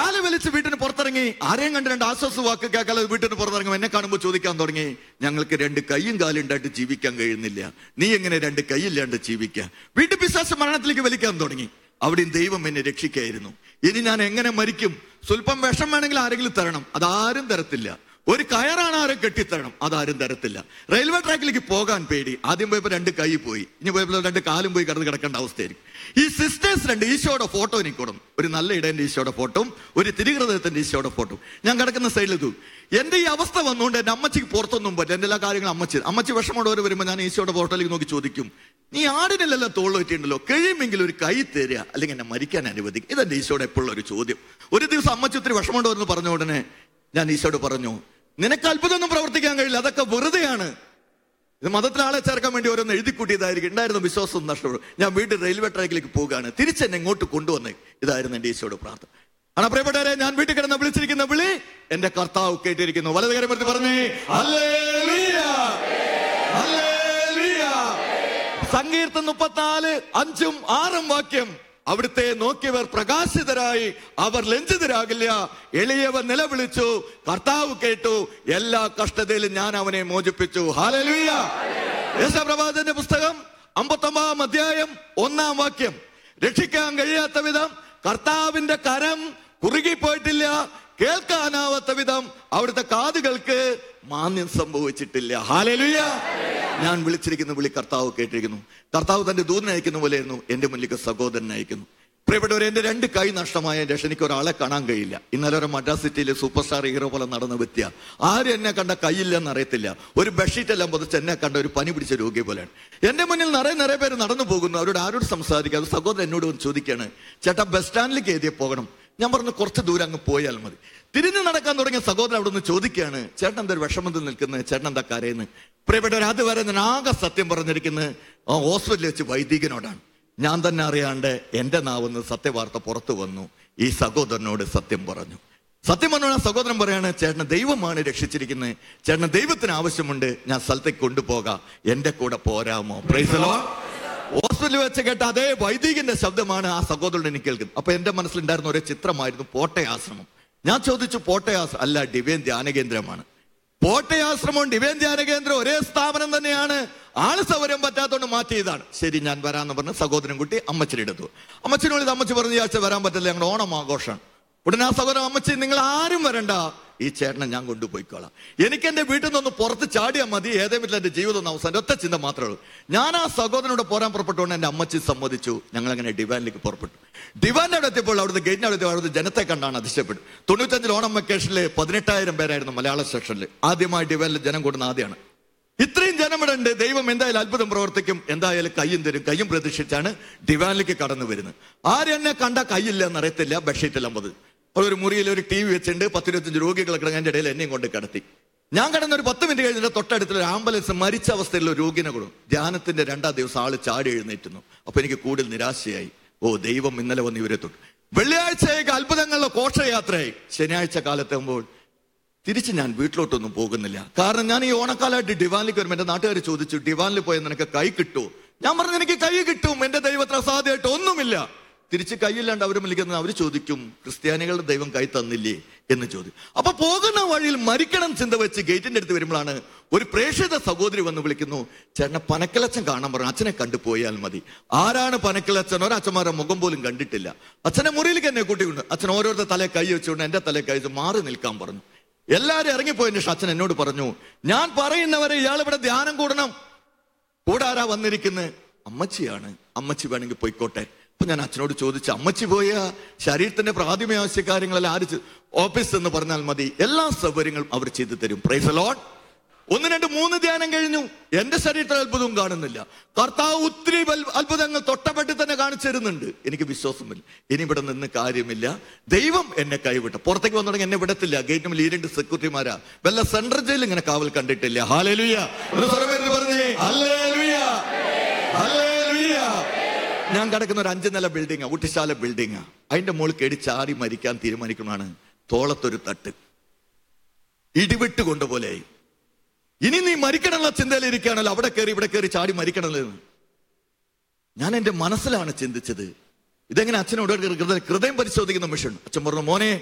കാല് വലിച്ച് വീട്ടിന് പുറത്തിറങ്ങി ആരെയും കണ്ട് രണ്ട് ആശ്വാസ വാക്ക് കേൾക്കാതെ വീട്ടിന് പുറത്തിറങ്ങും എന്നെ കാണുമ്പോൾ ചോദിക്കാൻ തുടങ്ങി ഞങ്ങൾക്ക് രണ്ട് കൈയും കാലും ഉണ്ടായിട്ട് ജീവിക്കാൻ കഴിയുന്നില്ല നീ എങ്ങനെ രണ്ട് കൈയില്ലാണ്ട് ജീവിക്കുക വീട്ടു പിശാശ മരണത്തിലേക്ക് വലിക്കാൻ തുടങ്ങി അവിടെയും ദൈവം എന്നെ രക്ഷിക്കായിരുന്നു ഇനി ഞാൻ എങ്ങനെ മരിക്കും സ്വല്പം വിഷം വേണമെങ്കിൽ ആരെങ്കിലും തരണം അതാരും തരത്തില്ല ഒരു കയറാണ് ആരും കെട്ടിത്തരണം അതാരും തരത്തില്ല റെയിൽവേ ട്രാക്കിലേക്ക് പോകാൻ പേടി ആദ്യം പോയപ്പോ രണ്ട് കൈ പോയി ഇനി പോയപ്പോൾ രണ്ട് കാലും പോയി കിടന്ന് കിടക്കേണ്ട അവസ്ഥയായിരിക്കും ഈ സിസ്റ്റേഴ്സ് രണ്ട് ഈശോയുടെ ഫോട്ടോ എനിക്ക് കൊടുക്കും ഒരു നല്ല ഇടേന്റെ ഈശോയുടെ ഫോട്ടോയും ഒരു തിരുഹൃദയത്തിന്റെ ഈശോയുടെ ഫോട്ടോ ഞാൻ കിടക്കുന്ന സൈഡിൽ ഇതു എന്റെ ഈ അവസ്ഥ വന്നുകൊണ്ട് എന്റെ അമ്മച്ചിക്ക് പുറത്തൊന്നും പറ്റില്ല എന്റെ എല്ലാ കാര്യങ്ങളും അമ്മച്ചി അമ്മച്ചി വിഷമോടെ വരുമ്പോൾ ഞാൻ ഈശോയുടെ ഫോട്ടോയിലേക്ക് നോക്കി ചോദിക്കും നീ ആടിനല്ലല്ലോ തോൾ പറ്റിയിട്ടുണ്ടല്ലോ കഴിയുമെങ്കിൽ ഒരു കൈ തരിക അല്ലെങ്കിൽ എന്നെ മരിക്കാൻ അനുവദിക്കും ഇതെന്റെ ഈശോയുടെ എപ്പോഴുള്ള ഒരു ചോദ്യം ഒരു ദിവസം അമ്മച്ചി ഒത്തിരി വിഷമമുണ്ടോ എന്ന് പറഞ്ഞ ഉടനെ ഞാൻ ഈശോയോട് പറഞ്ഞു നിനക്ക് അത്ഭുതമൊന്നും പ്രവർത്തിക്കാൻ കഴിയില്ല അതൊക്കെ വെറുതെയാണ് ഇത് മതത്തിൽ ആളെ ചേർക്കാൻ വേണ്ടി ഓരോന്ന് എഴുതി കൂട്ടിയതായിരിക്കും ഉണ്ടായിരുന്ന വിശ്വാസം നഷ്ടപ്പെടും ഞാൻ വീണ്ടും റെയിൽവേ ട്രാക്കിലേക്ക് പോവുകയാണ് തിരിച്ചെന്നെ ഇങ്ങോട്ട് കൊണ്ടുവന്നേ ഇതായിരുന്നു എന്റെ ഈശോയുടെ പ്രാർത്ഥന ആണ് പ്രിയപ്പെട്ടവരെ ഞാൻ വീട്ടിൽ കിടന്ന് വിളിച്ചിരിക്കുന്ന വിളി എന്റെ കർത്താവ് കേട്ടിരിക്കുന്നു വലത് കാര്യം പറ്റി പറഞ്ഞേ ഹല്ലേലൂയ. ഹല്ലേലൂയ. സങ്കീർത്തം മുപ്പത്തിനാല് അഞ്ചും ആറും വാക്യം അവിടുത്തെ നോക്കിയവർ പ്രകാശിതരായി അവർ ലഞ്ചിതരാകില്ല എളിയവർ നിലവിളിച്ചു കർത്താവ് കേട്ടു എല്ലാ കഷ്ടതയിലും ഞാൻ അവനെ മോചിപ്പിച്ചു ഹാലലുയ യേശപ്രഭാതന്റെ പുസ്തകം അമ്പത്തൊമ്പതാം അധ്യായം ഒന്നാം വാക്യം രക്ഷിക്കാൻ കഴിയാത്ത വിധം കർത്താവിന്റെ കരം കുറുകിപ്പോയിട്ടില്ല കേൾക്കാനാവാത്ത വിധം അവിടുത്തെ കാതുകൾക്ക് മാന്യം സംഭവിച്ചിട്ടില്ല ഹാലലുയ ഞാൻ വിളിച്ചിരിക്കുന്ന വിളി കർത്താവ് കേട്ടിരിക്കുന്നു കർത്താവ് തന്റെ ദൂതനെ അയക്കുന്ന പോലെയായിരുന്നു എന്റെ മുന്നിലേക്ക് സഹോദരനെ അയക്കുന്നു പ്രിയപ്പെട്ടവരെ എന്റെ രണ്ട് കൈ നഷ്ടമായ രക്ഷ എനിക്ക് ഒരാളെ കാണാൻ കഴിയില്ല ഇന്നലെ ഒരു മദ്രാസ് സിറ്റിയിലെ സൂപ്പർ സ്റ്റാർ ഹീറോ പോലെ നടന്ന വ്യക്തിയ ആരും എന്നെ കണ്ട കൈയില്ലെന്ന് അറിയത്തില്ല ഒരു ബെഡ്ഷീറ്റ് എല്ലാം പുതച്ച് എന്നെ കണ്ട ഒരു പനി പിടിച്ച രോഗിയെ പോലെയാണ് എന്റെ മുന്നിൽ നിറയെ നിറയെ പേര് നടന്നു പോകുന്നു അവരോട് ആരോട് സംസാരിക്കാതെ സഹോദരൻ എന്നോട് വന്ന് ചോദിക്കാണ് ചേട്ടാ ബസ് സ്റ്റാൻഡിലേക്ക് എഴുതിയ പോകണം ഞാൻ പറഞ്ഞു കുറച്ച് ദൂരം അങ്ങ് പോയാൽ മതി തിരിഞ്ഞു നടക്കാൻ തുടങ്ങിയ സഹോദരൻ അവിടെ നിന്ന് ചോദിക്കുകയാണ് ചേട്ടൻ എന്താ ഒരു വിഷമത്തിൽ നിൽക്കുന്നത് ചേട്ടൻ എന്താ കരയുന്നത് പ്രിയപ്പെട്ടവർ അതുവരെ ഞാൻ ആകെ സത്യം പറഞ്ഞിരിക്കുന്നത് ആ ഹോസ്പിറ്റലിൽ വെച്ച് വൈദികനോടാണ് ഞാൻ തന്നെ അറിയാണ്ട് എന്റെ നാവെന്ന് സത്യവാർത്ത പുറത്തു വന്നു ഈ സഹോദരനോട് സത്യം പറഞ്ഞു സത്യം പറഞ്ഞ സഹോദരൻ പറയാണ് ചേട്ടന് ദൈവമാണ് രക്ഷിച്ചിരിക്കുന്നത് ചേട്ടന് ദൈവത്തിന് ആവശ്യമുണ്ട് ഞാൻ സ്ഥലത്തേക്ക് കൊണ്ടുപോകാം എന്റെ കൂടെ പോരാമോ പ്രൈസലോ ഹോസ്പിറ്റലിൽ വെച്ച് കേട്ട അതേ വൈദികന്റെ ശബ്ദമാണ് ആ സഹോദരൻ എനിക്ക് കേൾക്കുന്നത് അപ്പൊ എന്റെ മനസ്സിലുണ്ടായിരുന്ന ഒരു ചിത്രമായിരുന്നു പോട്ടയാശ്രമം ഞാൻ ചോദിച്ചു പോട്ടയാശ്രമം അല്ല ഡിവൈൻ ധ്യാന കേന്ദ്രമാണ് പോട്ടയാശ്രമവും ഡിവൈൻ ധ്യാന കേന്ദ്രം ഒരേ സ്ഥാപനം തന്നെയാണ് ആള് സൗകര്യം പറ്റാത്തോണ്ട് മാറ്റിയതാണ് ശരി ഞാൻ വരാന്ന് പറഞ്ഞ് സഹോദരൻ കുട്ടി അമ്മച്ചിരി എടുത്തു അമ്മച്ചിനെ വിളിച്ച് അമ്മച്ചി പറഞ്ഞു ഈ ആഴ്ച വരാൻ പറ്റില്ല ഞങ്ങളുടെ ഓണം ആഘോഷമാണ് ഉടനെ ആ സഹോദരൻ അമ്മച്ചി നിങ്ങൾ ആരും വരണ്ട ഈ ചേട്ടനെ ഞാൻ കൊണ്ടുപോയിക്കോളാം എനിക്ക് എന്റെ വീട്ടിൽ നിന്ന് പുറത്ത് ചാടിയാൽ മതി ഏതെങ്കിലും എന്റെ ജീവിതം ഒന്ന് അവസാനം ഒറ്റ ചിന്ത മാത്രമേ ഉള്ളൂ ഞാൻ ആ സഹോദരനോട് പോരാൻ പുറപ്പെട്ടുകൊണ്ട് എന്റെ അമ്മച്ചി സമ്മതിച്ചു ഞങ്ങൾ അങ്ങനെ ഡിവാനിലേക്ക് പുറപ്പെട്ടു ഡിവാന്റെ അവിടെ എത്തിയപ്പോൾ അവിടുത്തെ ഗേറ്റിന്റെ അവിടെ എത്തിയപ്പോൾ അവിടുത്തെ ജനത്തെ കണ്ടാണ് അതിശയപ്പെട്ടു തൊണ്ണൂറ്റഞ്ചിൽ ഓണം വെക്കേഷനിൽ പതിനെട്ടായിരം പേരായിരുന്നു മലയാള സെക്ഷനിൽ ആദ്യമായി ഡിവാനിൽ ജനം കൂടുന്ന ആദ്യമാണ് ഇത്രയും ജനമിടെ ഉണ്ട് ദൈവം എന്തായാലും അത്ഭുതം പ്രവർത്തിക്കും എന്തായാലും കയ്യും തരും കയ്യും പ്രതീക്ഷിച്ചാണ് ഡിവാനിലേക്ക് കടന്നു വരുന്നത് ആരെന്നെ കണ്ട കയ്യില്ല എന്നറിയത്തില്ല ബെഡ്ഷീറ്റ് അമ്പത് ഒരു മുറിയിൽ ഒരു ടി വി വെച്ചിട്ടുണ്ട് പത്തിരുപത്തഞ്ച് രോഗികൾ കിടങ്ങാൻ്റെ ഇടയിൽ എന്നെയും കൊണ്ട് കിടത്തി ഞാൻ കിടന്ന ഒരു പത്ത് മിനിറ്റ് കഴിഞ്ഞിട്ട് തൊട്ടടുത്തുള്ള ഒരു ആംബുലൻസ് മരിച്ച അവസ്ഥയിലുള്ള ഒരു രോഗിനെ കൊടുക്കും ധ്യാനത്തിന്റെ രണ്ടാം ദിവസം ആള് ചാടി എഴുന്നേറ്റുന്നു അപ്പൊ എനിക്ക് കൂടുതൽ നിരാശയായി ഓ ദൈവം ഇന്നലെ വന്ന് ഇവരെ തൊട്ടു വെള്ളിയാഴ്ചയൊക്കെ അത്ഭുതങ്ങളുടെ ഘോഷയാത്രയായി ശനിയാഴ്ച കാലത്താകുമ്പോൾ തിരിച്ച് ഞാൻ വീട്ടിലോട്ടൊന്നും പോകുന്നില്ല കാരണം ഞാൻ ഈ ഓണക്കാലമായിട്ട് ഡിവാനിലേക്ക് വരുമ്പോൾ എന്റെ നാട്ടുകാർ ചോദിച്ചു ഡിവാനിൽ പോയാൽ നിനക്ക് കൈ കിട്ടുമോ ഞാൻ പറഞ്ഞു എനിക്ക് കൈ കിട്ടും എന്റെ ദൈവത്തിന് അസാധ്യമായിട്ട് ഒന്നുമില്ല തിരിച്ച് കൈയില്ലാണ്ട് അവർ വിളിക്കുന്നത് അവർ ചോദിക്കും ക്രിസ്ത്യാനികളുടെ ദൈവം കൈ തന്നില്ലേ എന്ന് ചോദിക്കും അപ്പൊ പോകുന്ന വഴിയിൽ മരിക്കണം ചിന്ത വെച്ച് ഗേറ്റിന്റെ അടുത്ത് വരുമ്പോഴാണ് ഒരു പ്രേക്ഷിത സഹോദരി വന്ന് വിളിക്കുന്നു ചേട്ടനെ പനക്കലച്ചൻ കാണാൻ പറഞ്ഞു അച്ഛനെ കണ്ടു പോയാൽ മതി ആരാണ് പനക്കലച്ചൻ ഒരച്ഛന്മാരുടെ മുഖം പോലും കണ്ടിട്ടില്ല അച്ഛനെ മുറിയിലേക്ക് എന്നെ കൂട്ടിക്കൊണ്ട് അച്ഛൻ ഓരോരുത്തർ തലേ കൈ വെച്ചുകൊണ്ട് എന്റെ തലേ കൈ വെച്ച് മാറി നിൽക്കാൻ പറഞ്ഞു എല്ലാരും ഇറങ്ങിപ്പോയതിന് ശേഷം അച്ഛൻ എന്നോട് പറഞ്ഞു ഞാൻ പറയുന്നവരെ ഇയാൾ ഇവിടെ ധ്യാനം കൂടണം കൂടെ ആരാ വന്നിരിക്കുന്നത് അമ്മച്ചിയാണ് അമ്മച്ചി വേണമെങ്കിൽ പോയിക്കോട്ടെ അപ്പൊ ഞാൻ അച്ഛനോട് ചോദിച്ചു അമ്മച്ചി പോയ ശരീരത്തിന്റെ പ്രാഥമിക ആവശ്യ കാര്യങ്ങളെല്ലാം ആര് ചെ- ഓഫീസ് എന്ന് പറഞ്ഞാൽ മതി എല്ലാ സൗകര്യങ്ങളും അവർ ചെയ്തു തരും പ്രൈസ് ലോഡ് ഒന്ന് രണ്ട് മൂന്ന് ധ്യാനം കഴിഞ്ഞു എന്റെ ശരീരത്തിൽ അത്ഭുതവും കാണുന്നില്ല കർത്താവ് ഒത്തിരി അൽ- അത്ഭുതങ്ങൾ തൊട്ടപ്പെട്ട് തന്നെ കാണിച്ചു തരുന്നുണ്ട് എനിക്ക് വിശ്വാസമില്ല ഇനി ഇവിടെ നിന്ന് കാര്യമില്ല ദൈവം എന്നെ കൈവിട്ടു പുറത്തേക്ക് വന്നു തുടങ്ങി എന്നെ വിടത്തില്ല ഗേറ്റിൽ ഈ രണ്ട് സെക്യൂരിറ്റിമാരാ വല്ല സെൻട്രൽ ജയിലിൽ ഇങ്ങനെ കാവൽ കണ്ടിട്ടില്ല ഹാലേലുയ ഒന്ന് സ്വരം ഉയർത്തി പറഞ്ഞേ ഹല്ലേലൂയ ഹല്ലേലൂയ ഞാൻ കിടക്കുന്ന ഒരു അഞ്ച് നില ബിൽഡിങ്ങാ ഊട്ടിശാല ബിൽഡിങ്ങാ അതിന്റെ മുകളിൽ കേടി ചാടി മരിക്കാൻ തീരുമാനിക്കുന്നതാണ് തോളത്തൊരു തട്ട് ഇടിവിട്ട് കൊണ്ടുപോലെ ഇനി നീ മരിക്കണമെന്ന ചിന്തയിലിരിക്കുകയാണല്ലോ അവിടെ കയറി ഇവിടെ കയറി ചാടി മരിക്കണമല്ലോ എന്ന് ഞാൻ എന്റെ മനസ്സിലാണ് ചിന്തിച്ചത് ഇതെങ്ങനെ അച്ഛനോട് ഹൃദയം- ഹൃദയം പരിശോധിക്കുന്ന മിഷൻ അച്ഛൻ പറഞ്ഞു മോനെ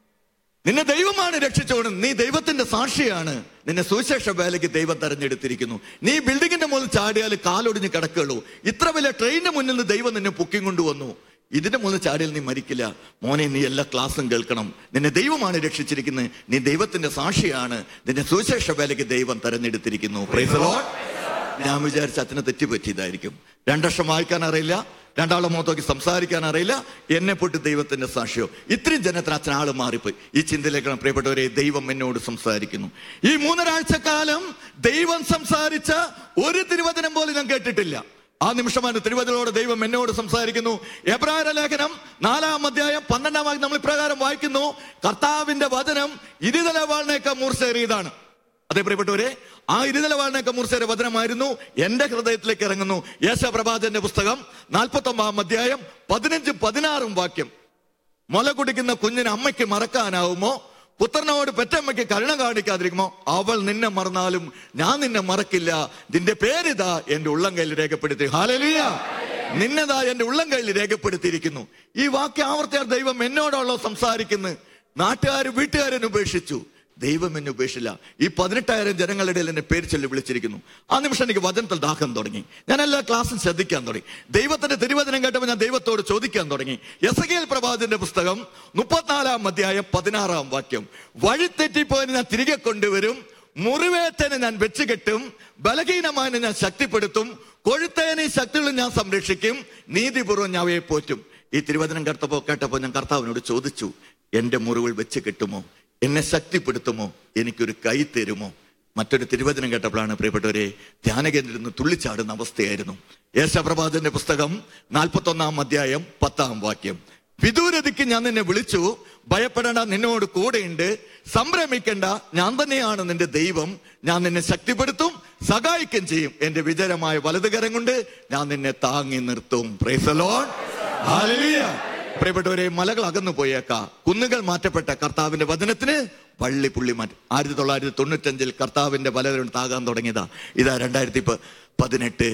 നിന്നെ ദൈവമാണ് രക്ഷിച്ചോണം നീ ദൈവത്തിന്റെ സാക്ഷിയാണ് നിന്നെ സുവിശേഷ വേലയ്ക്ക് ദൈവം തെരഞ്ഞെടുത്തിരിക്കുന്നു നീ ബിൽഡിങ്ങിന്റെ മുകളിൽ ചാടിയാൽ കാലൊടിഞ്ഞ് കിടക്കുള്ളൂ ഇത്ര വലിയ ട്രെയിനിന്റെ മുന്നിൽ നിന്ന് ദൈവം നിന്നെ പൊക്കി കൊണ്ടുവന്നു ഇതിന്റെ മുന്നിൽ ചാടിയാൽ നീ മരിക്കില്ല മോനെ നീ എല്ലാ ക്ലാസ്സും കേൾക്കണം നിന്നെ ദൈവമാണ് രക്ഷിച്ചിരിക്കുന്നത് നീ ദൈവത്തിന്റെ സാക്ഷിയാണ് നിന്നെ സുവിശേഷ വേലയ്ക്ക് ദൈവം തെരഞ്ഞെടുത്തിരിക്കുന്നു Praise the Lord. ഞാൻ വിചാരിച്ച അച്ഛനെ തെറ്റുപറ്റിയതായിരിക്കും രണ്ടക്ഷം വായിക്കാൻ അറിയില്ല രണ്ടാളെ മുഖത്തോക്കി സംസാരിക്കാൻ അറിയില്ല എന്നെ പൊട്ടി ദൈവത്തിന്റെ സാക്ഷ്യോ ഇത്രയും ജനത്തിന് അച്ഛൻ ആള് മാറിപ്പോയി ഈ ചിന്തയിലേക്കാണ് പ്രിയപ്പെട്ടവരെ ദൈവം എന്നോട് സംസാരിക്കുന്നു ഈ മൂന്നരാഴ്ച കാലം ദൈവം സംസാരിച്ച ഒരു തിരുവചനം പോലും ഞാൻ കേട്ടിട്ടില്ല ആ നിമിഷമാണ് തിരുവചനോട് ദൈവം എന്നോട് സംസാരിക്കുന്നു എബ്രായ ലേഖനം നാലാം അധ്യായം പന്ത്രണ്ടാം വാക്യം നമ്മൾ ഇപ്രകാരം വായിക്കുന്നു കർത്താവിന്റെ വചനം ഇരുതല വാളിനേക്കാൾ മൂർച്ചേറിയതാണ് അതേ പ്രിയപ്പെട്ടവരെ ആ ഇരുനിലവാളിനൊക്കെ മൂർച്ചയുടെ വചനമായിരുന്നു എന്റെ ഹൃദയത്തിലേക്ക് ഇറങ്ങുന്നു യേശ പ്രഭാചന്റെ പുസ്തകം നാൽപ്പത്തി ഒമ്പതാം അധ്യായം പതിനഞ്ചും പതിനാറും വാക്യം മുല കുടിക്കുന്ന കുഞ്ഞിന് അമ്മയ്ക്ക് മറക്കാനാവുമോ പുത്രനോട് പെറ്റമ്മയ്ക്ക് കരുണ കാണിക്കാതിരിക്കുമോ അവൾ നിന്നെ മറന്നാലും ഞാൻ നിന്നെ മറക്കില്ല നിന്റെ പേരിതാ എന്റെ ഉള്ളം കയ്യിൽ രേഖപ്പെടുത്തി ഹാലലിയ നിന്നതാ എന്റെ ഉള്ളം കയ്യിൽ രേഖപ്പെടുത്തിയിരിക്കുന്നു ഈ വാക്യം ആവർത്തിയാൽ ദൈവം എന്നോടുള്ള സംസാരിക്കുന്നു നാട്ടുകാർ വീട്ടുകാരൻ ഉപേക്ഷിച്ചു ദൈവം എന്നെ ഉപേക്ഷില്ല ഈ പതിനെട്ടായിരം ജനങ്ങളുടെ ഇടയിൽ എന്നെ പേര് ചൊല്ലി വിളിച്ചിരിക്കുന്നു ആ നിമിഷം എനിക്ക് വചനത്തിൽ ദാഹം തുടങ്ങി ഞാൻ എല്ലാ ക്ലാസ്സും ശ്രദ്ധിക്കാൻ തുടങ്ങി ദൈവത്തിന്റെ തിരുവചനം കേട്ടപ്പോൾ ഞാൻ ദൈവത്തോട് ചോദിക്കാൻ തുടങ്ങി യസകേൽ പ്രവാചന്റെ പുസ്തകം മുപ്പത്തിനാലാം അധ്യായം പതിനാറാം വാക്യം വഴിതെറ്റിപ്പോയതിന് ഞാൻ തിരികെ കൊണ്ടുവരും മുറിവേറ്റനെ ഞാൻ വെച്ചുകെട്ടും ബലഹീനമായതിനെ ഞാൻ ശക്തിപ്പെടുത്തും കൊഴുത്തേനെ ശക്തികളും ഞാൻ സംരക്ഷിക്കും നീതിപൂർവ്വം ഞാൻ അവയെ പോറ്റും ഈ തിരുവചനം കേട്ടപ്പോ കേട്ടപ്പോ ഞാൻ കർത്താവിനോട് ചോദിച്ചു എന്റെ മുറിവുകൾ വെച്ച് കെട്ടുമോ എന്നെ ശക്തിപ്പെടുത്തുമോ എനിക്കൊരു കൈ തരുമോ മറ്റൊരു തിരുവചനം കേട്ടപ്പോഴാണ് പ്രിയപ്പെട്ടവരെ ധ്യാനകേന്ദ്രത്തിൽ നിന്ന് തുള്ളിച്ചാടുന്ന അവസ്ഥയായിരുന്നു യേശപ്രഭാതന്റെ പുസ്തകം നാൽപ്പത്തി ഒന്നാം അധ്യായം പത്താം വാക്യം വിദൂരതിക്ക് ഞാൻ നിന്നെ വിളിച്ചു ഭയപ്പെടേണ്ട നിന്നോട് കൂടെയുണ്ട് സംഭ്രമിക്കേണ്ട ഞാൻ തന്നെയാണ് നിന്റെ ദൈവം ഞാൻ നിന്നെ ശക്തിപ്പെടുത്തും സഹായിക്കും ചെയ്യും എന്റെ വിജയമായ വലതുകരം കൊണ്ട് ഞാൻ നിന്നെ താങ്ങി നിർത്തും Praise the Lord. Hallelujah. പ്രിയപ്പെട്ടവരെ മലകൾ അകന്നു പോയേക്ക കുന്നുകൾ മാറ്റപ്പെട്ട കർത്താവിന്റെ വചനത്തിന് പള്ളി പുള്ളി മാറ്റി ആയിരത്തി തൊള്ളായിരത്തി തൊണ്ണൂറ്റഞ്ചിൽ കർത്താവിന്റെ വലകൾ താകാൻ തുടങ്ങിയതാ ഇതാ രണ്ടായിരത്തി പ- പതിനെട്ട്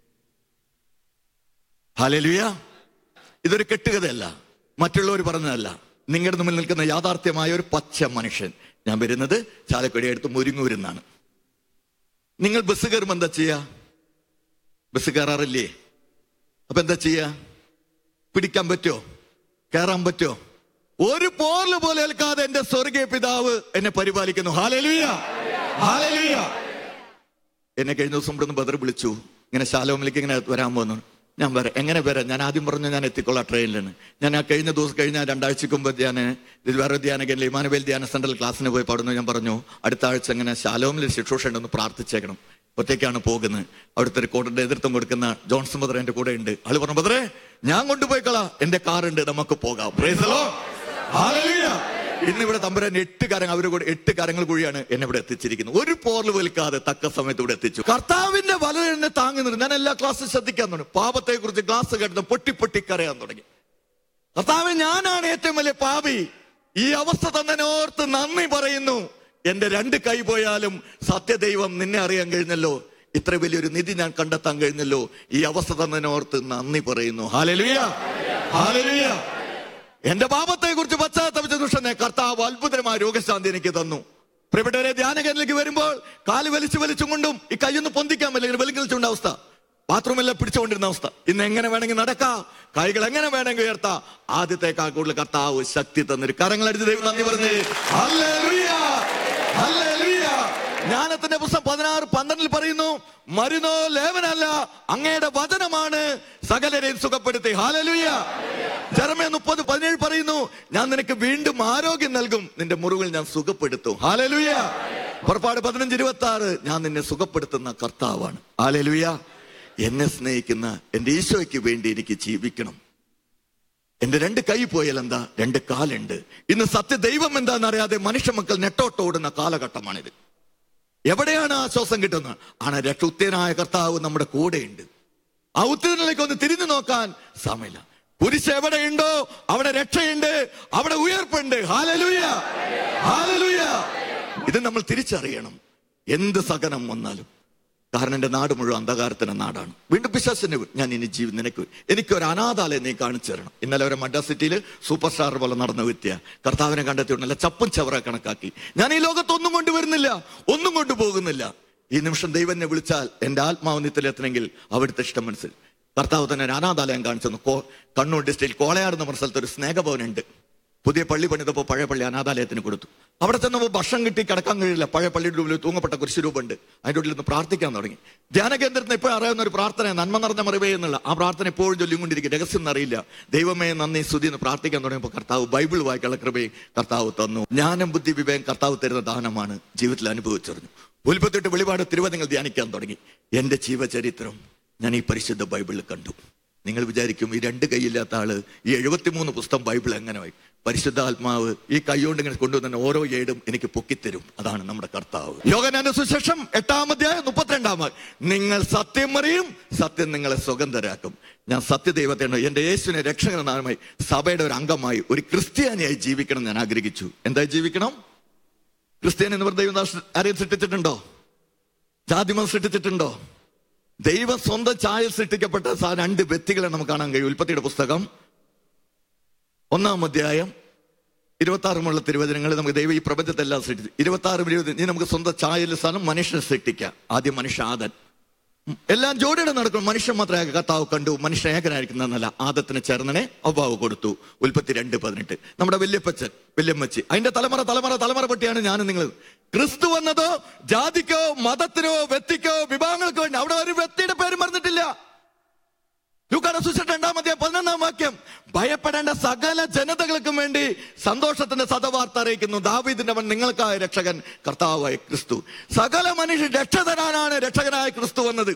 ഹലലുയ ഇതൊരു കെട്ടുകഥയല്ല മറ്റുള്ളവർ പറഞ്ഞതല്ല നിങ്ങളുടെ മുമ്പിൽ നിൽക്കുന്ന യാഥാർത്ഥ്യമായ ഒരു പച്ച മനുഷ്യൻ ഞാൻ വരുന്നത് ചാലക്കുടി അടുത്ത് മുരിങ്ങൂരിന്നാണ് നിങ്ങൾ ബസ് കയറുമ്പോൾ എന്താ ചെയ്യാ ബസ് കയറാറില്ലേ അപ്പൊ എന്താ ചെയ്യാ പിടിക്കാൻ പറ്റോ കയറാൻ പറ്റോ ഒരു പോർല് പോലെ ഏൽക്കാതെ എന്റെ സ്വർഗീയ പിതാവ് എന്നെ പരിപാലിക്കുന്നു ഹാലലുയ ഹാലലുയ എന്നെ കഴിഞ്ഞ ദിവസം ഇവിടുന്ന് ബദർ വിളിച്ചു ഇങ്ങനെ ശാലോമിലേക്ക് ഇങ്ങനെ വരാൻ പോകുന്നു ഞാൻ വരാം എങ്ങനെ വരാം ഞാൻ ആദ്യം പറഞ്ഞു ഞാൻ എത്തിക്കൊള്ളാം ട്രെയിനിലാണ് ഞാൻ ആ കഴിഞ്ഞ ദിവസം കഴിഞ്ഞ രണ്ടാഴ്ചക്ക് മുമ്പ് ഞാൻ ഇത് വേറെ ധ്യാന കേന്ദ്രം ഇമാനുവേൽ ധ്യാന സെന്ററിൽ ക്ലാസ്സിന് പോയി പാടുന്നു ഞാൻ പറഞ്ഞു അടുത്ത ആഴ്ച ഇങ്ങനെ ശാലോമിൽ ശുശ്രൂഷ ഉണ്ടെന്ന് പ്രാർത്ഥിച്ചേക്കണം ഒറ്റയ്ക്കാണ് പോകുന്നത് അവിടുത്തെ ഒരു കോട്ടിന്റെ എതിർത്തം കൊടുക്കുന്ന ജോൺസൺ ബദർ എന്റെ കൂടെ ഉണ്ട് ആള് പറഞ്ഞു ബദറേ ഞാൻ കൊണ്ടുപോയി കളാ എന്റെ കാറുണ്ട് നമുക്ക് പോകാം Praise the Lord. Hallelujah. ഇന്ന് ഇവിടെ തമ്പുരാൻ എട്ട് കരങ്ങൾ അവരുടെ കൂടെ എട്ട് കരങ്ങൾ കൂടിയാണ് എന്നെ ഇവിടെ എത്തിച്ചിരിക്കുന്നത് ഒരു പോർല് വലിക്കാതെ തക്ക സമയത്ത് ഇവിടെ എത്തിച്ചു കർത്താവിന്റെ വല എന്നെ താങ്ങി നിർത്തി ഞാൻ എല്ലാ ക്ലാസ്സും ശ്രദ്ധിക്കാൻ തുടങ്ങി പാപത്തെ കുറിച്ച് ക്ലാസ് കേട്ടത് പൊട്ടി പൊട്ടി കരയാൻ തുടങ്ങി കർത്താവ് ഞാനാണ് ഏറ്റവും വലിയ പാപി ഈ അവസ്ഥ തന്നെ ഓർത്ത് നന്ദി പറയുന്നു എന്റെ രണ്ട് കൈ പോയാലും സത്യദൈവം നിന്നെ അറിയാൻ കഴിഞ്ഞല്ലോ ഇത്ര വലിയൊരു നിധി ഞാൻ കണ്ടെത്താൻ കഴിഞ്ഞല്ലോ ഈ അവസ്ഥ തന്നെ ഓർത്ത് നന്ദി പറയുന്നു ഹാലലുയ ഹാലലുയ എന്റെ പാപത്തെ കുറിച്ച് പശ്ചാത്തപിച്ച ദുഷ്ടനെ കർത്താവ് അത്ഭുതമായ രോഗശാന്തി എനിക്ക് തന്നു പ്രിയപ്പെട്ടവരെ ധ്യാനകേന്ദ്രത്തിലേക്ക് വരുമ്പോൾ കാല് വലിച്ചു വലിച്ചും കൊണ്ടും ഈ കൈയൊന്ന് പൊന്തിക്കാൻ പറ്റില്ല വലിക്കുന്ന അവസ്ഥ ബാത്റൂമെല്ലാം പിടിച്ചുകൊണ്ടിരുന്ന അവസ്ഥ ഇന്ന് എങ്ങനെ വേണമെങ്കിൽ നടക്കാം കൈകൾ എങ്ങനെ വേണമെങ്കിൽ ഉയർത്താം ആദ്യത്തെക്കാൾ കൂടുതൽ കർത്താവ് ശക്തി തന്നൊരു കരങ്ങളടിച്ച് ദൈവം നന്ദി പറഞ്ഞ് ഹല്ലേലൂയ, ഹല്ലേലൂയ. ജ്ഞാനത്തിന്റെ പുസ്തകം പതിനാറ് പന്ത്രണ്ടിൽ പറയുന്നു മരുന്നോ ലേവനല്ല അങ്ങയുടെ വചനമാണ് സകലരെയും സുഖപ്പെടുത്തി ഹാലലുയ ജറമേ മുപ്പത് പതിനേഴ് പറയുന്നു ഞാൻ നിനക്ക് വീണ്ടും ആരോഗ്യം നൽകും നിന്റെ മുറിവുകൾ ഞാൻ സുഖപ്പെടുത്തും ഹാലലുയ പുറപ്പാട് പതിനഞ്ച് ഇരുപത്തി ആറ് ഞാൻ നിന്നെ സുഖപ്പെടുത്തുന്ന കർത്താവാണ് ഹാലലുയ എന്നെ സ്നേഹിക്കുന്ന എന്റെ ഈശോയ്ക്ക് വേണ്ടി എനിക്ക് ജീവിക്കണം എന്റെ രണ്ട് കൈ പോയാൽ എന്താ രണ്ട് കാലുണ്ട് ഇന്ന് സത്യ ദൈവം എന്താണെന്ന് അറിയാതെ മനുഷ്യ മക്കൾ നെട്ടോട്ടോടുന്ന കാലഘട്ടമാണിത് എവിടെയാണ് ആശ്വാസം കിട്ടുന്നത് ആണ് രക്ഷുത്യനായ കർത്താവ് നമ്മുടെ കൂടെയുണ്ട് ആ ഉത്തരനിലേക്ക് ഒന്ന് തിരിഞ്ഞു നോക്കാൻ സമയമില്ല കുരിശ് എവിടെയുണ്ടോ അവിടെ രക്ഷയുണ്ട് അവിടെ ഉയർപ്പുണ്ട് ഹാലലൂയ ഹാലലൂയ ഇത് നമ്മൾ തിരിച്ചറിയണം എന്ത് സകനം വന്നാലും കാരണം എൻ്റെ നാട് മുഴുവൻ അന്ധകാരത്തിന്റെ നാടാണ് വീണ്ടും പിശാസിന് ഞാൻ ഇനി ജീവി നിനക്ക് എനിക്കൊരു അനാഥാലയം നീ കാണിച്ചു തരണം ഇന്നലെ ഒരു മഡ്രാസ് സിറ്റിയിൽ സൂപ്പർ സ്റ്റാർ പോലെ നടന്ന വ്യക്തിയ കർത്താവിനെ കണ്ടെത്തിയുണ്ടല്ല ചപ്പും ചവറ കണക്കാക്കി ഞാൻ ഈ ലോകത്ത് ഒന്നും കൊണ്ടുവരുന്നില്ല ഒന്നും കൊണ്ടുപോകുന്നില്ല ഈ നിമിഷം ദൈവം എന്നെ വിളിച്ചാൽ എൻ്റെ ആത്മാവ് നിത്യത്തിലെത്തണമെങ്കിൽ അവിടുത്തെ ഇഷ്ടം മനസ്സിൽ കർത്താവ് തന്നെ ഒരു അനാഥാലയം കാണിച്ചു തന്നു. കോ കണ്ണൂർ ഡിസ്ട്രിക്റ്റിൽ കോളയാട് എന്ന പറഞ്ഞ സ്ഥലത്ത് ഒരു സ്നേഹഭവനുണ്ട് പുതിയ പള്ളി പണിതപ്പോൾ പഴയ പള്ളി അനാഥാലയത്തിന് കൊടുത്തു അവിടെ ചെന്നപ്പോൾ ഭക്ഷണം കിട്ടി കിടക്കാൻ കഴിയില്ല പഴയ പള്ളിയുടെ ഉള്ളിൽ തൂങ്ങപ്പെട്ട കുരിശുരൂപമുണ്ട് അതിൻ്റെ ഉള്ളിൽ നിന്ന് പ്രാർത്ഥിക്കാൻ തുടങ്ങി ധ്യാന കേന്ദ്രത്തിന് ഇപ്പോൾ അറിയാവുന്ന ഒരു പ്രാർത്ഥന നന്മ നിറഞ്ഞ മറിവേ എന്നുള്ള ആ പ്രാർത്ഥന എപ്പോഴും ചൊല്ലിക്കൊണ്ടിരിക്കും രഹസ്യം അറിയില്ല ദൈവമേ നന്ദി സ്തുതി എന്ന് പ്രാർത്ഥിക്കാൻ തുടങ്ങിയപ്പോൾ കർത്താവ് ബൈബിൾ വായിക്കാനുള്ള കൃപയും കർത്താവ് തന്നു ജ്ഞാനം ബുദ്ധി വിവേകം കർത്താവ് തരുന്ന ദാനമാണ് ജീവിതത്തിൽ അനുഭവിച്ചറിഞ്ഞു ഉൽപ്പത്തിട്ട് വെളിപാട് തിരുവനങ്ങൾ ധ്യാനിക്കാൻ തുടങ്ങി എന്റെ ജീവചരിത്രം ഞാൻ ഈ പരിശുദ്ധ ബൈബിളിൽ കണ്ടു നിങ്ങൾ വിചാരിക്കും ഈ രണ്ട് കൈയില്ലാത്ത ആള് ഈ എഴുപത്തിമൂന്ന് പുസ്തകം ബൈബിൾ എങ്ങനെ വായി പരിശുദ്ധാത്മാവ് ഈ കൈകൊണ്ട് ഇങ്ങനെ കൊണ്ടുവന്ന ഓരോ ഏടും എനിക്ക് പൊക്കിത്തരും അതാണ് നമ്മുടെ കർത്താവ് യോഗനാന്റെ സുശേഷം എട്ടാമധ്യായ മുപ്പത്തിരണ്ടാമത് നിങ്ങൾ സത്യം അറിയും സത്യം നിങ്ങളെ സ്വതന്ത്രരാക്കും ഞാൻ സത്യദൈവത്തെ എന്റെ യേശുവിനെ രക്ഷകന നാമമായി സഭയുടെ ഒരു അംഗമായി ഒരു ക്രിസ്ത്യാനിയായി ജീവിക്കണം ഞാൻ ആഗ്രഹിച്ചു എന്തായി ജീവിക്കണം ക്രിസ്ത്യാനി എന്ന് പറഞ്ഞ ദൈവദാസ് ആരെയും സൃഷ്ടിച്ചിട്ടുണ്ടോ ജാതിമം സൃഷ്ടിച്ചിട്ടുണ്ടോ ദൈവം സ്വന്തം ചായ സൃഷ്ടിക്കപ്പെട്ട സ- രണ്ട് വ്യക്തികളെ നമുക്ക് കാണാൻ കഴിയും ഉൽപ്പത്തിയുടെ പുസ്തകം ഒന്നാം അധ്യായം ഇരുപത്തി ആറുമുള്ള തിരുവചനങ്ങൾ നമുക്ക് ദൈവം ഈ പ്രപഞ്ചത്തെല്ലാം സൃഷ്ടിച്ചു ഇരുപത്തി ആറും ഇരുപത് ഇനി നമുക്ക് സ്വന്തം ചായയിൽ സ്ഥാനം മനുഷ്യനെ സൃഷ്ടിക്കാം ആദ്യം മനുഷ്യ ആദൻ ഉം, എല്ലാം ജോഡിയുടെ നടക്കും മനുഷ്യൻ മാത്രമേ കർത്താവ് കണ്ടു മനുഷ്യൻ ഏകനായിരിക്കുന്നതല്ല ആദത്തിന് ചേർന്നനെ അഭാവ് കൊടുത്തു ഉൽപ്പത്തി രണ്ട് പതിനെട്ട് നമ്മുടെ വല്യപ്പച്ചൻ വല്യമ്മച്ചി അതിന്റെ തലമുറ തലമുറ തലമുറ പറ്റിയാണ് ഞാനും നിങ്ങൾ ക്രിസ്തു വന്നതോ ജാതിക്കോ മതത്തിനോ വ്യക്തിക്കോ വിഭാഗങ്ങൾക്കോ വേണ്ടി അവിടെ ഒരു വ്യക്തിയുടെ പേര് മറന്നിട്ടില്ല ലൂക്കാന സുശേഷം രണ്ടാമത്തെ പതിനൊന്നാം വാക്യം ഭയപ്പെടേണ്ട സകല ജനതകൾക്കും വേണ്ടി സന്തോഷത്തിന്റെ സതവാർത്ത അറിയിക്കുന്നു ദാവീദിന്റെ അവൻ നിങ്ങൾക്കായ രക്ഷകൻ കർത്താവായ ക്രിസ്തു സകല മനുഷ്യൻ രക്ഷ തരാനാണ് രക്ഷകനായ ക്രിസ്തു വന്നത്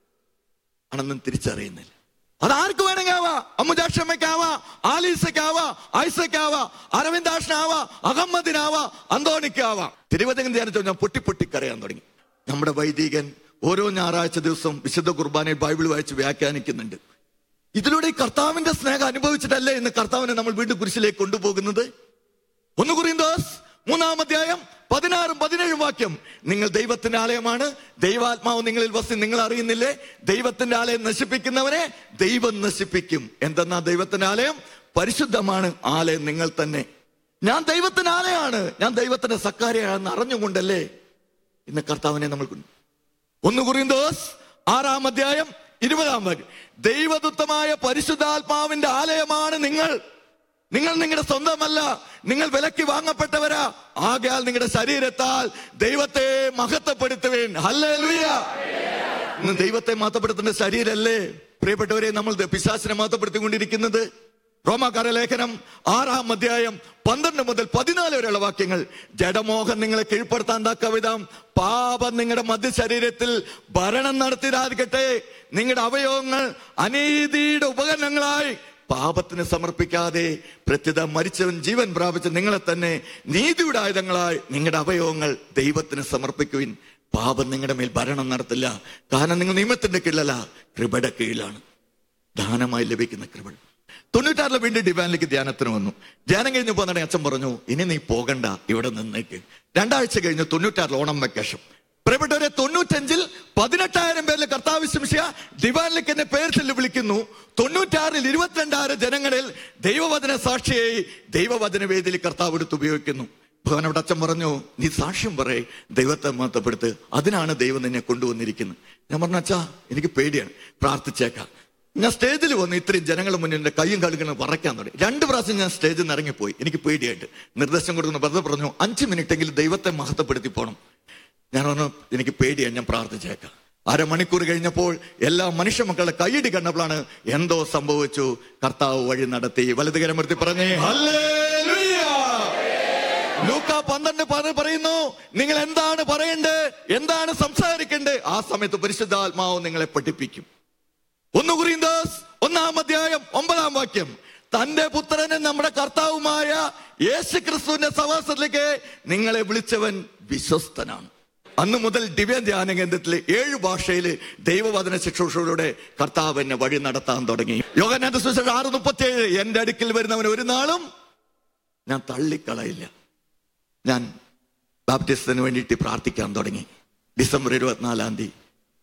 ആണെന്നും തിരിച്ചറിയുന്നില്ല അത് ആർക്ക് വേണമെങ്കിൽ ആവാ അമ്മുജാക്ഷമ്മയ്ക്കാവാ ആലീസയ്ക്കാവാ ഐസയ്ക്കാവാ അരവിന്ദാഷനാവാ അഹമ്മദിനാവാ അന്തോണിക്കാവാ തിരുവചനം ധ്യാനിച്ചു ഞാൻ പൊട്ടി പൊട്ടി കരയാൻ തുടങ്ങി നമ്മുടെ വൈദികൻ ഓരോ ഞായറാഴ്ച ദിവസം വിശുദ്ധ കുർബാനയിൽ ബൈബിൾ വായിച്ച് വ്യാഖ്യാനിക്കുന്നുണ്ട് ഇതിലൂടെ ഈ കർത്താവിന്റെ സ്നേഹം അനുഭവിച്ചിട്ടല്ലേ ഇന്ന് കർത്താവിനെ നമ്മൾ വീണ്ടും കുരിശിലേക്ക് കൊണ്ടുപോകുന്നത് ഒന്ന് കുറിന്തോസ് മൂന്നാം അധ്യായം പതിനാറും പതിനേഴും വാക്യം നിങ്ങൾ ദൈവത്തിന്റെ ആലയമാണ് ദൈവാത്മാവ് നിങ്ങളിൽ വസി നിങ്ങൾ അറിയുന്നില്ലേ ദൈവത്തിന്റെ ആലയം നശിപ്പിക്കുന്നവനെ ദൈവം നശിപ്പിക്കും എന്തെന്നാ ദൈവത്തിന്റെ ആലയം പരിശുദ്ധമാണ് ആലയം നിങ്ങൾ തന്നെ ഞാൻ ദൈവത്തിന്റെ ആലയമാണ് ഞാൻ ദൈവത്തിന്റെ സക്കാരിയാണെന്ന് അറിഞ്ഞുകൊണ്ടല്ലേ ഇന്ന് കർത്താവിനെ നമ്മൾ കൊണ്ടു ഒന്ന് കുറിന്തോസ് ആറാം അധ്യായം ഇരുപതാം വാക്യം ദൈവദുത്തമായ പരിശുദ്ധാത്മാവിന്റെ ആലയമാണ് നിങ്ങൾ നിങ്ങൾ നിങ്ങളുടെ സ്വന്തമല്ല നിങ്ങൾ വിലക്ക് വാങ്ങപ്പെട്ടവരാ ആകയാൽ നിങ്ങളുടെ ശരീരത്താൽ ദൈവത്തെ മഹത്വപ്പെടുത്തുവേൻ ഹല്ലേലൂയ ഇന്ന് ദൈവത്തെ മഹത്വപ്പെടുത്തേണ്ട ശരീരല്ലേ പ്രിയപ്പെട്ടവരെ നമ്മൾ ദ- പിശാചിനെ മഹത്വപ്പെടുത്തിക്കൊണ്ടിരിക്കുന്നത് റോമാക്കാര ലേഖനം ആറാം അധ്യായം പന്ത്രണ്ട് മുതൽ പതിനാല് വരെയുള്ള വാക്യങ്ങൾ ജഡമോഹം നിങ്ങളെ കീഴ്പ്പെടുത്താൻ തക്കവിധം പാപം നിങ്ങളുടെ മധ്യശരീരത്തിൽ ഭരണം നടത്തിരാതിക്കട്ടെ നിങ്ങളുടെ അവയവങ്ങൾ അനീതിയുടെ ഉപകരണങ്ങളായി പാപത്തിന് സമർപ്പിക്കാതെ പ്രത്യുത മരിച്ചവൻ ജീവൻ പ്രാപിച്ച നിങ്ങളെ തന്നെ നീതിയുടെ ആയുധങ്ങളായി നിങ്ങളുടെ അവയവങ്ങൾ ദൈവത്തിന് സമർപ്പിക്കുവിൻ പാപം നിങ്ങളുടെ മേൽ ഭരണം നടത്തില്ല കാരണം നിങ്ങൾ നിയമത്തിന്റെ കീഴിലല്ല കൃപയുടെ കീഴിലാണ് ദാനമായി ലഭിക്കുന്ന കൃപ തൊണ്ണൂറ്റാറിലെ വീണ്ടും ഡിവാനിലേക്ക് ധ്യാനത്തിന് വന്നു ധ്യാനം കഴിഞ്ഞപ്പോൾ തന്നെ അച്ഛൻ പറഞ്ഞു ഇനി നീ പോകണ്ട ഇവിടെ നിന്നേക്ക് രണ്ടാഴ്ച കഴിഞ്ഞ് തൊണ്ണൂറ്റാറിൽ ഓണം വെക്കേഷൻ പ്രിയപ്പെട്ടവരെ തൊണ്ണൂറ്റഞ്ചിൽ പതിനെട്ടായിരം പേരിൽ കർത്താവ് ശംശിയ ദിവാനിലേക്ക് എന്നെ പേർ ചൊല്ലി വിളിക്കുന്നു തൊണ്ണൂറ്റാറിൽ ഇരുപത്തിരണ്ടായിരം ജനങ്ങളിൽ ദൈവവചന സാക്ഷിയായി ദൈവവചന വേദിയിൽ കർത്താവ് എടുത്ത് ഉപയോഗിക്കുന്നു ഭഗവാൻ അവിടെ അച്ഛൻ പറഞ്ഞു നീ സാക്ഷ്യം പറയേ ദൈവത്തെ മഹത്വപ്പെടുത്ത് അതിനാണ് ദൈവം നിന്നെ കൊണ്ടുവന്നിരിക്കുന്നത് ഞാൻ പറഞ്ഞു അച്ഛാ എനിക്ക് പേടിയാണ് പ്രാർത്ഥിച്ചേക്കാം ഞാൻ സ്റ്റേജിൽ വന്ന് ഇത്രയും ജനങ്ങളുടെ മുന്നിൽ എൻ്റെ കയ്യും കഴുകണം പറയ്ക്കാൻ തുടങ്ങി രണ്ട് പ്രാവശ്യം ഞാൻ സ്റ്റേജിൽ നിന്ന് ഇറങ്ങിപ്പോയി എനിക്ക് പേടിയായിട്ട് നിർദ്ദേശം കൊടുക്കുന്ന ബ്രദർ പറഞ്ഞു അഞ്ച് മിനിറ്റെങ്കിലും ദൈവത്തെ മഹത്വപ്പെടുത്തി പോകണം ഞാൻ പറഞ്ഞു എനിക്ക് പേടിയാണ് ഞാൻ പ്രാർത്ഥിച്ചേക്കാം അരമണിക്കൂർ കഴിഞ്ഞപ്പോൾ എല്ലാ മനുഷ്യ മക്കളുടെ കൈയടി കണ്ടപ്പോഴാണ് എന്തോ സംഭവിച്ചു കർത്താവ് വഴി നടത്തി വലതുകരമർത്തി പറഞ്ഞേ ഹല്ലേലൂയ ലൂക്ക പന്ത്രണ്ട് പതി പറയുന്നു നിങ്ങൾ എന്താണ് പറയണ്ടേ എന്താണ് സംസാരിക്കണ്ടേ ആ സമയത്ത് പരിശുദ്ധാത്മാവ് നിങ്ങളെ പഠിപ്പിക്കും ഒന്ന് കുറിന്തോസ് ഒന്നാം അധ്യായം ഒമ്പതാം വാക്യം തന്റെ പുത്രനെ നമ്മുടെ കർത്താവുമായ യേശു ക്രിസ്തുവിന്റെ സവാസത്തിലേക്ക് നിങ്ങളെ വിളിച്ചവൻ വിശ്വസ്തനാണ് അന്ന് മുതൽ ദിവ്യ ധ്യാന കേന്ദ്രത്തിലെ ഏഴ് ഭാഷയിൽ ദൈവവചന ശുശ്രൂഷയിലൂടെ കർത്താവ് എന്നെ വഴി നടത്താൻ തുടങ്ങി യോഗനാഥ സുശേഷ ആറ് മുപ്പത്തിയേഴ് എന്റെ അടുക്കൽ വരുന്നവൻ ഒരു നാളും ഞാൻ തള്ളിക്കളയില്ല ഞാൻ ബാപ്റ്റിസത്തിന് വേണ്ടിയിട്ട് പ്രാർത്ഥിക്കാൻ തുടങ്ങി ഡിസംബർ ഇരുപത്തിനാലാം തീയതി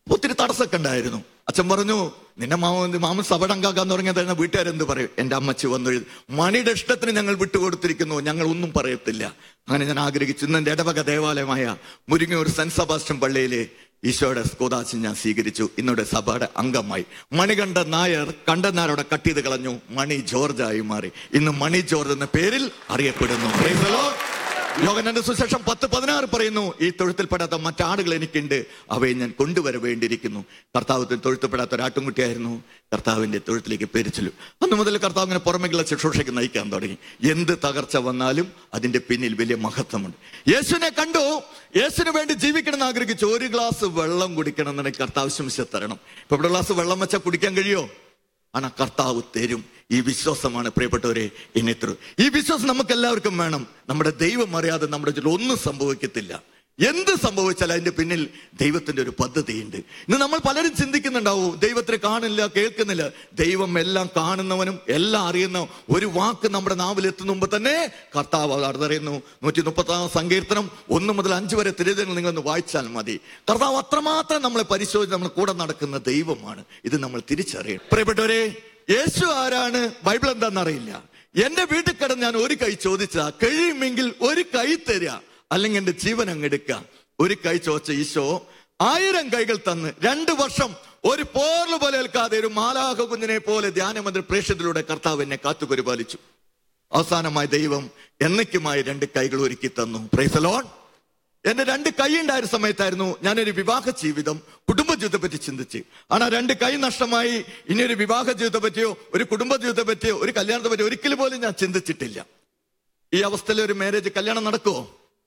ഒത്തിരി തടസ്സമൊക്കെ ഉണ്ടായിരുന്നു അച്ഛൻ പറഞ്ഞു നിന്നെ മാമൻ മാമൻ സഭടങ്കാക്കാൻ തുടങ്ങിയതായിരുന്നു വീട്ടുകാരെന്ത് പറയും എന്റെ അമ്മച്ചി വന്നു എഴുതി മണിയുടെ ഇഷ്ടത്തിന് ഞങ്ങൾ വിട്ടുകൊടുത്തിരിക്കുന്നു ഞങ്ങൾ ഒന്നും പറയത്തില്ല അങ്ങനെ ഞാൻ ആഗ്രഹിച്ചു ഇന്ന് എന്റെ ഇടവക ദേവാലയമായ മുരിങ്ങൂർ സെന്റ് സെബാസ്റ്റ്യൻ പള്ളിയിലെ ഈശോയുടെ സ്കൂതാശം ഞാൻ സ്വീകരിച്ചു ഇന്നോടെ സഭയുടെ അംഗമായി മണികണ്ഠ നായർ കണ്ടനാരോടെ കട്ട് ചെയ്ത് കളഞ്ഞു മണി ജോർജായി മാറി ഇന്ന് മണി ജോർജ് എന്ന പേരിൽ അറിയപ്പെടുന്നു Praise the Lord. യോഗനന്റെ സുശേഷം പത്ത് പതിനാറ് പറയുന്നു ഈ തൊഴുത്തിൽപ്പെടാത്ത മറ്റാടുകൾ എനിക്കുണ്ട് അവയെ ഞാൻ കൊണ്ടുവരവേണ്ടിയിരിക്കുന്നു കർത്താവത്തിൽ തൊഴുത്തപ്പെടാത്ത ഒരു ആട്ടുംകുട്ടിയായിരുന്നു കർത്താവിന്റെ തൊഴുത്തിലേക്ക് പേരിച്ചലു അന്ന് മുതൽ കർത്താവ് ഇങ്ങനെ പുറമേക്കുള്ള ശുശ്രൂഷയ്ക്ക് നയിക്കാൻ തുടങ്ങി എന്ത് തകർച്ച വന്നാലും അതിന്റെ പിന്നിൽ വലിയ മഹത്വമുണ്ട് യേശുവിനെ കണ്ടു യേശുവിന് വേണ്ടി ജീവിക്കണം എന്ന് ആഗ്രഹിച്ചു ഒരു ഗ്ലാസ് വെള്ളം കുടിക്കണം എന്നുണ്ടെങ്കിൽ കർത്താവ് ശംശ തരണം ഇപ്പൊ ഇവിടെ ഗ്ലാസ് വെള്ളം വെച്ചാൽ കുടിക്കാൻ കഴിയോ ആണ് കർത്താവ് തരും ഈ വിശ്വാസമാണ് പ്രിയപ്പെട്ടവരെ എന്നെത്രു ഈ വിശ്വാസം നമുക്ക് എല്ലാവർക്കും വേണം നമ്മുടെ ദൈവം അറിയാതെ നമ്മുടെ ജീവിതത്തിൽ ഒന്നും സംഭവിക്കത്തില്ല എന്ത് സംഭവിച്ചാൽ അതിന്റെ പിന്നിൽ ദൈവത്തിന്റെ ഒരു പദ്ധതിയുണ്ട് ഇന്ന് നമ്മൾ പലരും ചിന്തിക്കുന്നുണ്ടാവും ദൈവത്തിനെ കാണില്ല കേൾക്കുന്നില്ല ദൈവം എല്ലാം കാണുന്നവനും എല്ലാം അറിയുന്ന ഒരു വാക്ക് നമ്മുടെ നാവിൽ എത്തുന്ന മുമ്പ് തന്നെ കർത്താവ് അറിയുന്നു നൂറ്റി മുപ്പത്തി ആറ് സങ്കീർത്തനം ഒന്ന് മുതൽ അഞ്ച് വരെ തിരുതങ്ങൾ നിങ്ങളൊന്ന് വായിച്ചാൽ മതി കർത്താവ് അത്രമാത്രം നമ്മളെ പരിശോധിച്ച് നമ്മൾ കൂടെ നടക്കുന്ന ദൈവമാണ് ഇത് നമ്മൾ തിരിച്ചറിയണം പ്രിയപ്പെട്ടവരെ യേശു ആരാണ് ബൈബിൾ എന്താണെന്നറിയില്ല എന്റെ വീട്ടിൽ കിടന്ന് ഞാൻ ഒരു കൈ ചോദിച്ചാ കഴിയുമെങ്കിൽ ഒരു കൈ തരിക അല്ലെങ്കിൽ എന്റെ ജീവൻ അങ്ങ് എടുക്കുക ഒരു കൈ ചോദിച്ച ഈശോ ആയിരം കൈകൾ തന്ന് രണ്ടു വർഷം ഒരു പോർല് പോലെ ഏൽക്കാതെ ഒരു മാലാഹ കുഞ്ഞിനെ പോലെ ധ്യാനമന്ത്രി പ്രേക്ഷത്തിലൂടെ കർത്താവ് എന്നെ കാത്തു പരിപാലിച്ചു അവസാനമായി ദൈവം എന്നയ്ക്കുമായി രണ്ട് കൈകൾ ഒരുക്കി തന്നു പ്രൈസലോൺ എന്റെ രണ്ട് കൈ ഉണ്ടായിരുന്ന സമയത്തായിരുന്നു ഞാനൊരു വിവാഹ ജീവിതം കുടുംബ ജീവിതത്തെ പറ്റി ചിന്തിച്ച് ആണ് ആ രണ്ട് കൈ നഷ്ടമായി ഇനി ഒരു വിവാഹ ജീവിതത്തെ പറ്റിയോ ഒരു കുടുംബ ജീവിതത്തെ പറ്റിയോ ഒരു കല്യാണത്തെ പറ്റിയോ ഒരിക്കലും പോലും ഞാൻ ചിന്തിച്ചിട്ടില്ല ഈ അവസ്ഥയിൽ ഒരു മാരേജ് കല്യാണം നടക്കുമോ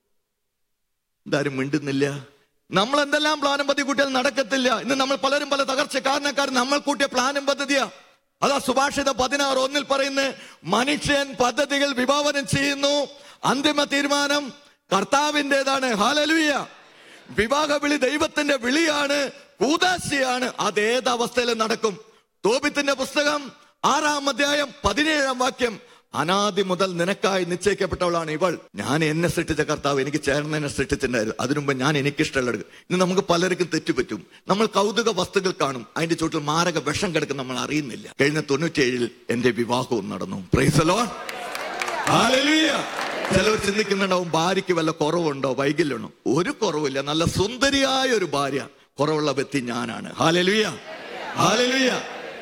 എന്താരും മിണ്ടുന്നില്ല നമ്മൾ എന്തെല്ലാം പ്ലാനും പദ്ധതി കൂട്ടിയാൽ നടക്കത്തില്ല ഇന്ന് നമ്മൾ പലരും പല തകർച്ച കാരണക്കാരും നമ്മൾ കൂട്ടിയ പ്ലാനും പദ്ധതിയാ അതാ സുഭാഷിത പതിനാറ് ഒന്നിൽ പറയുന്നത് മനുഷ്യൻ പദ്ധതികൾ വിഭാവനം ചെയ്യുന്നു അന്തിമ തീരുമാനം കർത്താവിൻ്റെതാണ് ഹാലലുയ വിവാഹ വിളി ദൈവത്തിന്റെ വിളിയാണ് കൂതാശിയാണ് അത് ഏത് അവസ്ഥയിലും നടക്കും തോപിത്തിന്റെ പുസ്തകം ആറാം അധ്യായം പതിനേഴാം വാക്യം അനാദി മുതൽ നിനക്കായി നിശ്ചയിക്കപ്പെട്ടവളാണ് ഇവൾ ഞാൻ എന്നെ സൃഷ്ടിച്ച കർത്താവ് എനിക്ക് ചേർന്ന് എന്നെ സൃഷ്ടിച്ചിട്ടുണ്ടായിരുന്നു അതിനുമുമ്പ് ഞാൻ എനിക്കിഷ്ടമുള്ള ഇന്ന് നമുക്ക് പലർക്കും തെറ്റുപറ്റും നമ്മൾ കൗതുക വസ്തുക്കൾ കാണും അതിന്റെ ചുറ്റിൽ മാരക വിഷം കിടക്കും നമ്മൾ അറിയുന്നില്ല കഴിഞ്ഞ തൊണ്ണൂറ്റിയേഴിൽ എന്റെ വിവാഹവും നടന്നു പ്രൈസലോ ചിലവർ ചിന്തിക്കുന്നുണ്ടാവും ഭാര്യയ്ക്ക് വല്ല കുറവുണ്ടോ വൈകല്യമുണ്ടോ ഒരു കുറവില്ല നല്ല സുന്ദരിയായ ഒരു ഭാര്യ കുറവുള്ള വ്യക്തി ഞാനാണ് ഹാലലുയ ഹാലലുയ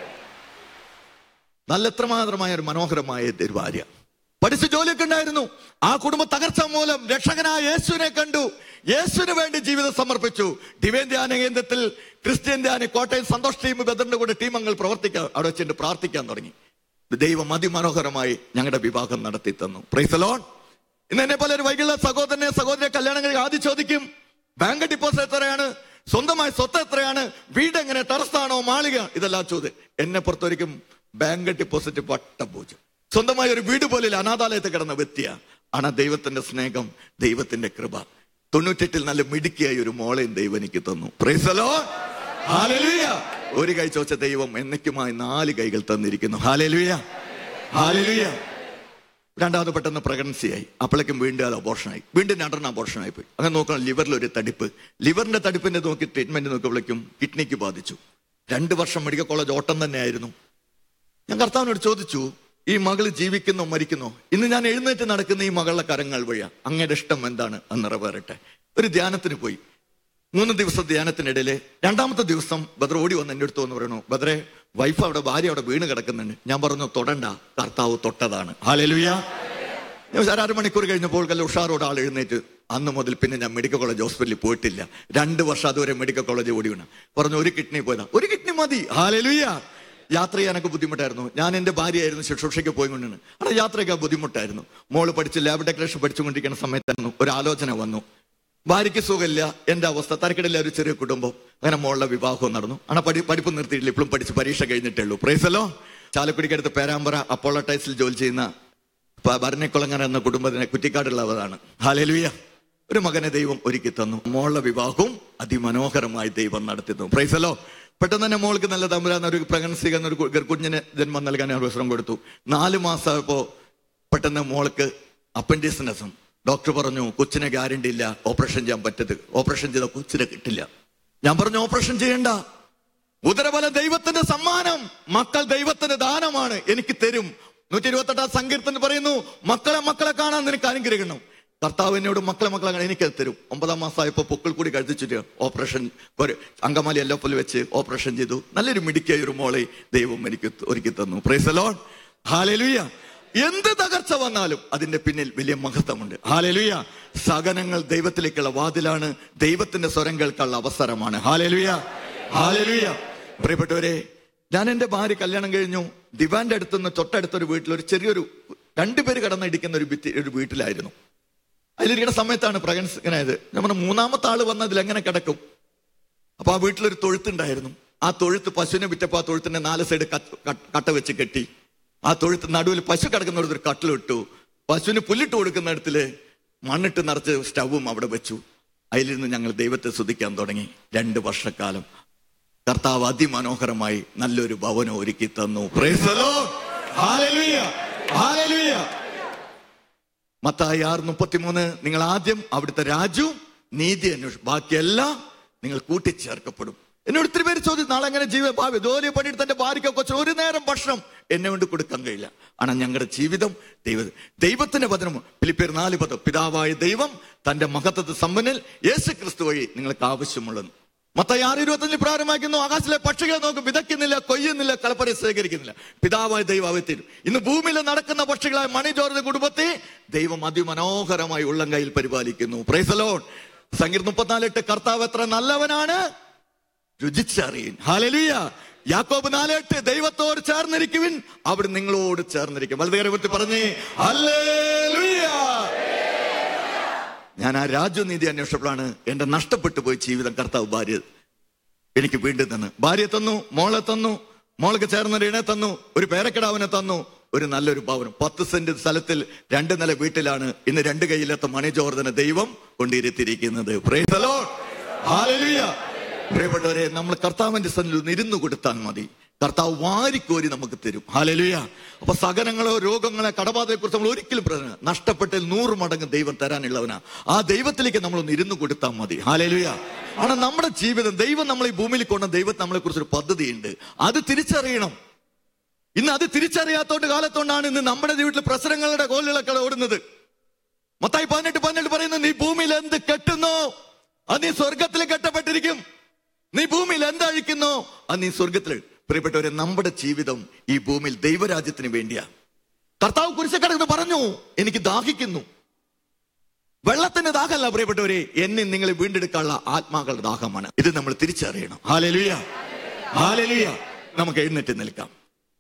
നല്ല എത്രമാത്രമായ ഒരു മനോഹരമായ ഒരു ഭാര്യ പഠിച്ച ജോലിയൊക്കെ ഉണ്ടായിരുന്നു ആ കുടുംബ തകർച്ച മൂലം രക്ഷകനായ യേശുവിനെ കണ്ടു യേശുവിന് വേണ്ടി ജീവിതം സമർപ്പിച്ചു ഡിവൈൻ ധ്യാന കേന്ദ്രത്തിൽ ക്രിസ്ത്യൻ ധ്യാന കോട്ടയം സന്തോഷ് ടീം ബദറിന്റെ കൂടെ ടീം അംഗങ്ങൾ പ്രവർത്തിക്കാൻ അവിടെ വെച്ചിട്ട് പ്രാർത്ഥിക്കാൻ തുടങ്ങി ദൈവം അതിമനോഹരമായി ഞങ്ങളുടെ വിവാഹം നടത്തി തന്നു പ്രൈസലോൺ ഇന്ന് എന്നെ പോലെ ഒരു വൈകിയുള്ള സഹോദരനെ സഹോദരിയെ കല്യാണം കഴിച്ച് ആദ്യം ചോദിക്കും ബാങ്ക് ഡിപ്പോസിറ്റ് എത്രയാണ് സ്വന്തമായി സ്വത്ത് എത്രയാണ് വീട് എങ്ങനെ ടെറസാണോ മാളിക ഇതെല്ലാം ചോദ്യം എന്നെ പുറത്തൊരിക്കും ബാങ്ക് ഡിപ്പോസിറ്റ് പട്ട പൂജ്യം സ്വന്തമായി ഒരു വീട് പോലെ അനാഥാലയത്തിൽ കിടന്ന വ്യക്തിയ ആണ് ദൈവത്തിന്റെ സ്നേഹം ദൈവത്തിന്റെ കൃപ തൊണ്ണൂറ്റെട്ടിൽ നല്ല മിടുക്കിയായി ഒരു മോളെയും ദൈവം എനിക്ക് തന്നു പ്രൈസലോ ഹാലലുയ ഒരു കൈ ചോദിച്ച ദൈവം എന്നയ്ക്കുമായി നാല് കൈകൾ തന്നിരിക്കുന്നു ഹാലലുയ ഹാലലുയ രണ്ടാമത് പെട്ടെന്ന് പ്രഗ്നൻസിയായി അപ്പോഴേക്കും വീണ്ടും അത് അബോർഷനായി വീണ്ടും രണ്ടെണ്ണം അബോർഷനായി പോയി അങ്ങനെ നോക്കണം ലിവറിൽ ഒരു തടിപ്പ് ലിവറിന്റെ തടിപ്പിന്റെ നോക്കി ട്രീറ്റ്മെന്റ് നോക്കുമ്പോഴേക്കും കിഡ്നിക്ക് ബാധിച്ചു രണ്ട് വർഷം മെഡിക്കൽ കോളേജ് ഓട്ടം തന്നെയായിരുന്നു ഞാൻ കർത്താവിനോട് ചോദിച്ചു ഈ മകള് ജീവിക്കുന്നോ മരിക്കുന്നോ ഇന്ന് ഞാൻ എഴുന്നേറ്റ് നടക്കുന്ന ഈ മകളുടെ കരങ്ങൾ വഴിയാ അങ്ങയുടെ ഇഷ്ടം എന്താണ് എന്ന് നിറവേറട്ടെ ഒരു ധ്യാനത്തിന് പോയി മൂന്ന് ദിവസം ധ്യാനത്തിനിടയില് രണ്ടാമത്തെ ദിവസം ബദ്ര ഓടി വന്ന് എൻ്റെ അടുത്ത് വന്ന് പറയണു ബദ്രെ വൈഫ് അവിടെ ഭാര്യ അവിടെ വീണ് കിടക്കുന്നുണ്ട് ഞാൻ പറഞ്ഞു തൊടണ്ട കർത്താവ് തൊട്ടതാണ് ഹാലലുയ ഞാൻ ഒരു അര മണിക്കൂർ കഴിഞ്ഞപ്പോൾ കല്ല ഉഷാറോട് ആൾ എഴുന്നേറ്റ് അന്ന് മുതൽ പിന്നെ ഞാൻ മെഡിക്കൽ കോളേജ് ഹോസ്പിറ്റലിൽ പോയിട്ടില്ല രണ്ട് വർഷം അതുവരെ മെഡിക്കൽ കോളേജ് ഓടി വീണ പറഞ്ഞു ഒരു കിഡ്നി പോയതാ ഒരു കിഡ്നി മതി ഹാലലുയ യാത്ര ചെയ്യാനൊക്കെ ബുദ്ധിമുട്ടായിരുന്നു ഞാൻ എൻ്റെ ഭാര്യയായിരുന്നു ശുശ്രൂഷയ്ക്ക് പോയിക്കൊണ്ടാണ് അവിടെ യാത്രയൊക്കെ ബുദ്ധിമുട്ടായിരുന്നു മോള് പഠിച്ച് ലാബ് ടെക്നീഷ്യൻ പഠിച്ചുകൊണ്ടിരിക്കുന്ന സമയത്തായിരുന്നു ഒരു ആലോചന വന്നു ഭാര്യയ്ക്ക് സുഖമില്ല എന്റെ അവസ്ഥ തരക്കിടില്ല ഒരു ചെറിയ കുടുംബം അങ്ങനെ മോളുടെ വിവാഹവും നടന്നു ആണ് പഠി പഠിപ്പ് നിർത്തിയിട്ടില്ല ഇപ്പോഴും പഠിച്ച് പരീക്ഷ കഴിഞ്ഞിട്ടേ ഉള്ളൂ പ്രൈസല്ലോ ചാലക്കുടിക്കടുത്ത് പേരാമ്പ്ര അപ്പോളോ ടൈസിൽ ജോലി ചെയ്യുന്ന പ- ഭരണിക്കുളങ്ങര എന്ന കുടുംബത്തിന് കുറ്റിക്കാടുള്ളവരാണ് ഹാലലുയ ഒരു മകനെ ദൈവം ഒരുക്കി തന്നു മോളുടെ വിവാഹവും അതിമനോഹരമായി ദൈവം നടത്തി തന്നു പ്രൈസല്ലോ പെട്ടെന്ന് തന്നെ മോൾക്ക് നല്ല തമ്പുരാൻ ഒരു പ്രഗ്നൻസി എന്നൊരു കു- കുഞ്ഞിന് ജന്മം നൽകാൻ അവസരം കൊടുത്തു നാല് മാസമായപ്പോ പെട്ടെന്ന് മോൾക്ക് അപ്പൻഡിസിനസും ഡോക്ടർ പറഞ്ഞു കൊച്ചിനെ ഗ്യാരണ്ടി ഇല്ല ഓപ്പറേഷൻ ചെയ്യാൻ പറ്റത് ഓപ്പറേഷൻ ചെയ്ത കൊച്ചിനെ കിട്ടില്ല ഞാൻ പറഞ്ഞു ഓപ്പറേഷൻ ചെയ്യണ്ട ഉദരബലം ദൈവത്തിന്റെ സമ്മാനം മക്കൾ ദൈവത്തിന്റെ ദാനമാണ് എനിക്ക് തരും നൂറ്റി ഇരുപത്തി എട്ടാം സങ്കീർത്തനം പറയുന്നു മക്കളെ മക്കളെ കാണാൻ നിനക്ക് അനുഗ്രഹിക്കണം കർത്താവ് എന്നോട് മക്കളെ മക്കളെ കാണാൻ എനിക്കത് തരും ഒമ്പതാം മാസമായപ്പോ പൊക്കിൾ കൂടി കഴിച്ചിട്ട് ഓപ്പറേഷൻ ഒരു അങ്കമാലി എല്ലപ്പൽ വെച്ച് ഓപ്പറേഷൻ ചെയ്തു നല്ലൊരു മിടുക്കിയ ഒരു മോളെ ദൈവം എനിക്ക് ഒരുക്കി തന്നു പ്രൈസലോൺ ഹാലലുയ്യ എന്ത് തകർച്ച വന്നാലും അതിന്റെ പിന്നിൽ വലിയ മഹത്വമുണ്ട് ഹാലലുയ സഹനങ്ങൾ ദൈവത്തിലേക്കുള്ള വാതിലാണ് ദൈവത്തിന്റെ സ്വരം കേൾക്കാനുള്ള അവസരമാണ് ഹാലലുയ ഹാലലുയ പ്രിയപ്പെട്ടവരെ ഞാൻ എന്റെ ഭാര്യ കല്യാണം കഴിഞ്ഞു ദിവാന്റെ അടുത്തുനിന്ന് തൊട്ടടുത്തൊരു വീട്ടിൽ ഒരു ചെറിയൊരു രണ്ടുപേര് കടന്നിടിക്കുന്ന ഒരു ഭിത്തി ഒരു വീട്ടിലായിരുന്നു അതിലിരിക്കുന്ന സമയത്താണ് പ്രഗ്നൻസ് ഇങ്ങനെ ആയത് നമ്മുടെ മൂന്നാമത്തെ ആള് വന്നതിൽ എങ്ങനെ കിടക്കും അപ്പൊ ആ വീട്ടിലൊരു തൊഴുത്തുണ്ടായിരുന്നു ആ തൊഴുത്ത് പശുവിനെ വിറ്റപ്പോ ആ തൊഴുത്തിന്റെ നാല് സൈഡ് കട്ട വെച്ച് കെട്ടി ആ തൊഴുത്ത് നടുവിൽ പശു കിടക്കുന്നിടത്ത് ഒരു കട്ടിലിട്ടു പശുവിന് പുല്ലിട്ട് കൊടുക്കുന്നിടത്തില് മണ്ണിട്ട് നിറച്ച് സ്റ്റവും അവിടെ വെച്ചു അതിലിരുന്ന് ഞങ്ങൾ ദൈവത്തെ സ്തുതിക്കാൻ തുടങ്ങി രണ്ട് വർഷക്കാലം കർത്താവ് അതിമനോഹരമായി നല്ലൊരു ഭവനം ഒരുക്കി തന്നു Praise the Lord. Hallelujah. Hallelujah. Mathai ആറ് മുപ്പത്തിമൂന്ന് നിങ്ങൾ ആദ്യം അവിടുത്തെ രാജ്യവും നീതി അന്വേഷിക്കും ബാക്കിയെല്ലാം നിങ്ങൾ കൂട്ടിച്ചേർക്കപ്പെടും എന്നോട് ഒത്തിരി പേര് ചോദിച്ചു നാളെ എങ്ങനെ ജീവ ഭാവി ജോലി പണിയെടുത്ത് എന്റെ ഭാര്യയ്ക്ക് കൊച്ചു ഒരു നേരം ഭക്ഷണം എന്നെ കൊണ്ട് കൊടുക്കാൻ കഴിയില്ല ആണ് ഞങ്ങളുടെ ജീവിതം ദൈവ ദൈവത്തിന്റെ വചനം ഫിലിപ്പിയർ നാല് പദം പിതാവായ ദൈവം തന്റെ മഹത്വത്തെ സമ്പന്നിൽ യേശു ക്രിസ്തു വഴി നിങ്ങൾക്ക് ആവശ്യമുള്ളത് മത്തായി ആറ് ഇരുപത്തഞ്ചിൽ പ്രാരംഭമാക്കുന്നു ആകാശത്തിലെ പക്ഷികളെ നോക്കും വിതയ്ക്കുന്നില്ല കൊയ്യുന്നില്ല കളപ്പരെ ശേഖരിക്കുന്നില്ല പിതാവായ ദൈവം അവ തരും ഇന്ന് ഭൂമിയിൽ നടക്കുന്ന പക്ഷികളായ മണി ജോർജ് കുടുംബത്തെ ദൈവം അതിമനോഹരമായി ഉള്ളം കയ്യിൽ പരിപാലിക്കുന്നു പ്രൈസലോൺ സംഗീത മുപ്പത്തിനാലെട്ട് കർത്താവ് എത്ര നല്ലവനാണ് രുചിച്ചറിയൻ ഹാലലുയ യാക്കോബ് നാലെട്ട് ദൈവത്തോട് ചേർന്നിരിക്കുവിൻ അവിടെ നിങ്ങളോട് ചേർന്നിരിക്കും വളരെ പറ്റി പറഞ്ഞേ ഹല്ലേലൂയ ഞാൻ ആ രാജ്യനീതി അന്വേഷിച്ചപ്പോഴാണ് എന്റെ നഷ്ടപ്പെട്ടു പോയി ജീവിതം കർത്താവ് ഭാര്യ എനിക്ക് വീണ്ടും തന്നു ഭാര്യ തന്നു മോളെ തന്നു മോൾക്ക് ചേർന്നൊരു ഇണെ തന്നു ഒരു പേരക്കിടാവിനെ തന്നു ഒരു നല്ലൊരു ഭവനം പത്ത് സെന്റ് സ്ഥലത്തിൽ രണ്ട് നില വീട്ടിലാണ് ഇന്ന് രണ്ട് കൈയിലെത്ത മണി ജോർദനെ ദൈവം കൊണ്ടിരുത്തിയിരിക്കുന്നത് Praise the Lord. Hallelujah. പ്രിയപ്പെട്ടവരെ നമ്മൾ കർത്താവിന്റെ സന്നിധിയിൽ ഒന്ന് ഇരുന്നു കൊടുത്താൽ മതി കർത്താവ് വാരിക്കോരി നമുക്ക് തരും ഹാലലുയ അപ്പൊ സകനങ്ങളോ രോഗങ്ങളോ കടബാധയെ കുറിച്ച് നമ്മൾ ഒരിക്കലും പ്രശ്നം നഷ്ടപ്പെട്ടാൽ നൂറ് മടങ്ങ് ദൈവം തരാനുള്ളവനാ ആ ദൈവത്തിലേക്ക് നമ്മൾ ഒന്ന് ഇരുന്നു കൊടുത്താൽ മതി ഹാലലുയ ആണ് നമ്മുടെ ജീവിതം ദൈവം നമ്മൾ ഈ ഭൂമിയിൽ കൊണ്ട ദൈവം നമ്മളെ കുറിച്ച് ഒരു പദ്ധതിയുണ്ട് അത് തിരിച്ചറിയണം ഇന്ന് അത് തിരിച്ചറിയാത്തോണ്ട് കാലത്തോണ്ടാണ് ഇന്ന് നമ്മുടെ വീട്ടിൽ പ്രശ്നങ്ങളുടെ കോലുകളൊക്കെ ഓടുന്നത് മത്തായി പതിനെട്ട് പതിനെട്ട് പറയുന്നു നീ ഭൂമിയിൽ എന്ത് കെട്ടുന്നോ അത് നീ സ്വർഗത്തിൽ കെട്ടപ്പെട്ടിരിക്കും നീ ഭൂമിയിൽ എന്തഴിക്കുന്നോ അത് നീ സ്വർഗത്തിൽ പ്രിയപ്പെട്ടവരെ നമ്മുടെ ജീവിതം ഈ ഭൂമിയിൽ ദൈവരാജ്യത്തിന് വേണ്ടിയാ കർത്താവ് കുരിശക്കടന്ന് പറഞ്ഞു എനിക്ക് ദാഹിക്കുന്നു വെള്ളത്തിന്റെ ദാഹമല്ല പ്രിയപ്പെട്ടവരെ എന്നെ നിങ്ങളെ വീണ്ടെടുക്കാനുള്ള ആത്മാക്കളുടെ ദാഹമാണ് ഇത് നമ്മൾ തിരിച്ചറിയണം ഹാലലുയ ഹാലലുയ നമുക്ക് എഴുന്നേറ്റ് നിൽക്കാം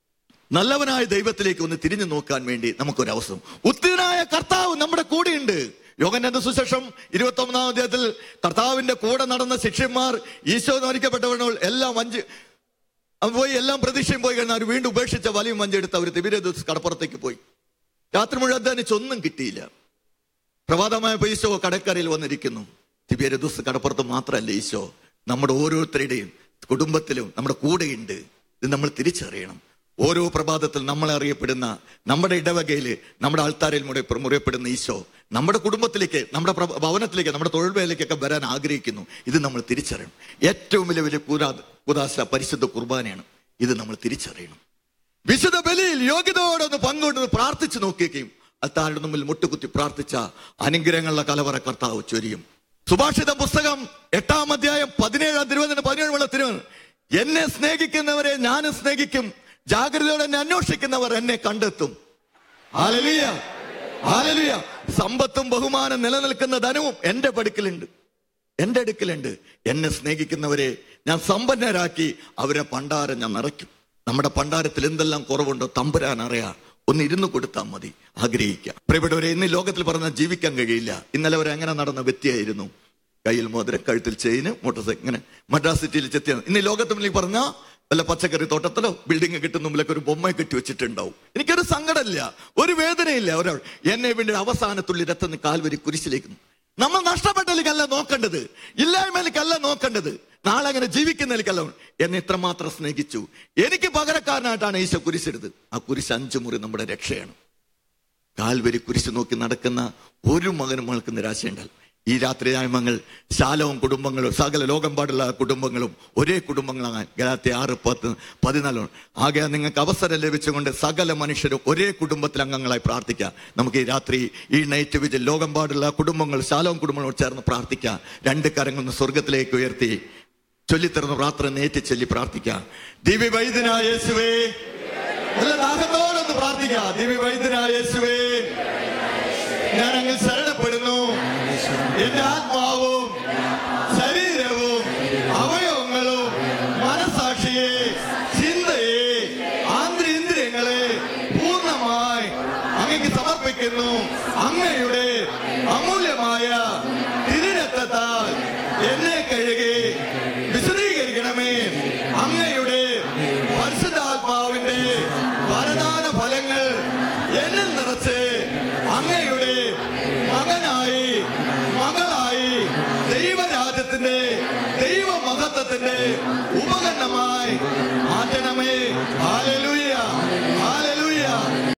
നല്ലവനായ ദൈവത്തിലേക്ക് ഒന്ന് തിരിഞ്ഞു നോക്കാൻ വേണ്ടി നമുക്കൊരു അവസരം ഉത്തിനായ കർത്താവ് നമ്മുടെ കൂടെയുണ്ട് യോഗന്റെ സുശേഷം ഇരുപത്തി ഒമ്പതാം അധ്യായത്തിൽ കർത്താവിന്റെ കൂടെ നടന്ന ശിഷ്യന്മാർ ഈശോ മരിക്കപ്പെട്ടവர்கள் എല്ലാം വഞ്ചി അവൻ പോയി എല്ലാം പ്രതീക്ഷയും പോയി കഴിഞ്ഞാൽ അവർ വീണ്ടും ഉപേക്ഷിച്ച വലിയ വഞ്ചെടുത്ത് അവർ തിബിരദൂസ് കടപ്പുറത്തേക്ക് പോയി രാത്രി മുഴുവൻ അധ്വാനിച്ച് ഒന്നും കിട്ടിയില്ല പ്രഭാതമായപ്പോ ഈശോ കടക്കരയിൽ വന്നിരിക്കുന്നു തിബിയരദൂസ് കടപ്പുറത്ത് മാത്രമല്ല ഈശോ നമ്മുടെ ഓരോരുത്തരുടെയും കുടുംബത്തിലും നമ്മുടെ കൂടെയുണ്ട് ഇത് നമ്മൾ തിരിച്ചറിയണം ഓരോ പ്രഭാതത്തിൽ നമ്മളെ അറിയപ്പെടുന്ന നമ്മുടെ ഇടവകയില് നമ്മുടെ ആൾത്താരിൽ മുറി മുറിയപ്പെടുന്ന ഈശോ നമ്മുടെ കുടുംബത്തിലേക്ക് നമ്മുടെ പ്ര- ഭവനത്തിലേക്ക് നമ്മുടെ തൊഴിൽ വേലയ്ക്കൊക്കെ വരാൻ ആഗ്രഹിക്കുന്നു ഇത് നമ്മൾ തിരിച്ചറിയണം ഏറ്റവും വലിയ വലിയ കൂരാ കുദാശ പരിശുദ്ധ കുർബാനയാണ് ഇത് നമ്മൾ തിരിച്ചറിയണം വിശുദ്ധ ബലിയിൽ യോഗ്യതയോടെ ഒന്ന് പങ്കുകൊണ്ട് പ്രാർത്ഥിച്ചു നോക്കുകയും അത്താരുടെ മുമ്പിൽ മുട്ടുകുത്തി പ്രാർത്ഥിച്ച അനുഗ്രഹങ്ങളുടെ കലവറ കർത്താവ് ചൊരിയും സുഭാഷിത പുസ്തകം എട്ടാം അധ്യായം പതിനേഴാം തിരുവനന്തപുരം പതിനേഴ് വെള്ള തിരുവനന്തപുരം എന്നെ സ്നേഹിക്കുന്നവരെ ഞാനും സ്നേഹിക്കും ജാഗ്രതയോടെ എന്നെ അന്വേഷിക്കുന്നവർ എന്നെ കണ്ടെത്തും ഹാലലുയ ഹാലലുയ സമ്പത്തും ബഹുമാനം നിലനിൽക്കുന്ന ധനവും എന്റെ പടുക്കലുണ്ട് എന്റെ അടുക്കലുണ്ട് എന്നെ സ്നേഹിക്കുന്നവരെ ഞാൻ സമ്പന്നരാക്കി അവരെ പണ്ടാരം ഞാൻ നിറയ്ക്കും നമ്മുടെ പണ്ടാരത്തിൽ എന്തെല്ലാം കുറവുണ്ടോ തമ്പുരാൻ അറിയാ ഒന്ന് ഇരുന്ന് കൊടുത്താൽ മതി ആഗ്രഹിക്കാം പ്രിയപ്പെട്ടവരെ ഇന്ന് ഈ ലോകത്തിൽ പറഞ്ഞാൽ ജീവിക്കാൻ കഴിയില്ല ഇന്നലെ അവർ എങ്ങനെ നടന്ന വ്യക്തിയായിരുന്നു കയ്യിൽ മോതിരം കഴുത്തിൽ ചെയിന് മോട്ടോർ സൈക്കിൾ ഇങ്ങനെ മദ്രാസ് സിറ്റിയിൽ ചെത്തിയാണ് ഇന്ന് ഈ ലോകത്തിൽ പറഞ്ഞാൽ വല്ല പച്ചക്കറി തോട്ടത്തിലോ ബിൽഡിംഗ് കിട്ടുന്ന മുമ്പിലൊക്കെ ഒരു ബൊമ്മ കെട്ടി വെച്ചിട്ടുണ്ടാവും എനിക്കൊരു സങ്കടമില്ല ഒരു വേദനയില്ല ഒരാൾ എന്നെ വേണ്ടി അവസാനത്തുള്ളി രത്തന്ന് കാൽവരി കുരിശിലേക്ക് നമ്മൾ നഷ്ടപ്പെട്ടതിലേക്കല്ല നോക്കേണ്ടത് ഇല്ലായ്മയിലേക്കല്ല നോക്കേണ്ടത് നാളെ അങ്ങനെ ജീവിക്കുന്നതിലേക്കല്ല എന്നെ ഇത്രമാത്രം സ്നേഹിച്ചു എനിക്ക് പകരക്കാരനായിട്ടാണ് ഈശോ കുരിശെടുത്ത് ആ കുരിശ് അഞ്ചു മുറി നമ്മുടെ രക്ഷയാണ് കാൽവരി കുരിശ് നോക്കി നടക്കുന്ന ഒരു മകനും മകൾക്ക് നിരാശയുണ്ടാൽ ഈ രാത്രി ഞാമങ്ങൾ ശാലവും കുടുംബങ്ങളും സകല ലോകമ്പാടുള്ള കുടുംബങ്ങളും ഒരേ കുടുംബങ്ങളാകാൻ ഗലാത്തി ആറ് പത്ത് പതിനാലും ആകെ നിങ്ങൾക്ക് അവസരം ലഭിച്ചുകൊണ്ട് സകല മനുഷ്യരും ഒരേ കുടുംബത്തിൽ അംഗങ്ങളായി പ്രാർത്ഥിക്കാം നമുക്ക് ഈ രാത്രി ഈ നൈറ്റ് വിജിൽ ലോകമ്പാടുള്ള കുടുംബങ്ങൾ ശാലവും കുടുംബങ്ങളോട് ചേർന്ന് പ്രാർത്ഥിക്കാം രണ്ട് കരങ്ങൾ സ്വർഗത്തിലേക്ക് ഉയർത്തി ചൊല്ലിത്തരുന്ന പ്രാർത്ഥന നേറ്റി ചൊല്ലി പ്രാർത്ഥിക്കാം ദിവ്യ വൈദ്യനായ യേശുവേ നല്ല ദാഹത്തോടൊന്ന് പ്രാർത്ഥിക്കാം ദിവ്യ വൈദ്യനായ യേശുവേ ഞാൻ അങ്ങ് ശരണപ്പെടുന്നു എന്റെ ആത്മാവും ശരീരവും അവയവങ്ങളും മനസാക്ഷിയെ ചിന്തയെ ആന്തരിന്ദ്രിയങ്ങളെ പൂർണ്ണമായി അങ്ങക്ക് സമർപ്പിക്കുന്നു അങ്ങയുടെ അമൂല്യമായ തിരുരക്തത്താൽ എന്നെ കഴുകി വിശദീകരിക്കണമേ അങ്ങയുടെ പരിശുദ്ധാത്മാവിന്റെ വരദാന ഫലങ്ങൾ എന്നിൽ നിറച്ച് അങ്ങയുടെ മകനായി മകളായി ദൈവരാജ്യത്തിന്റെ ദൈവമഹത്വത്തിന്റെ ഉപകരണമായി മാറ്റണമേ ഹാലലൂയ ഹാലലൂയ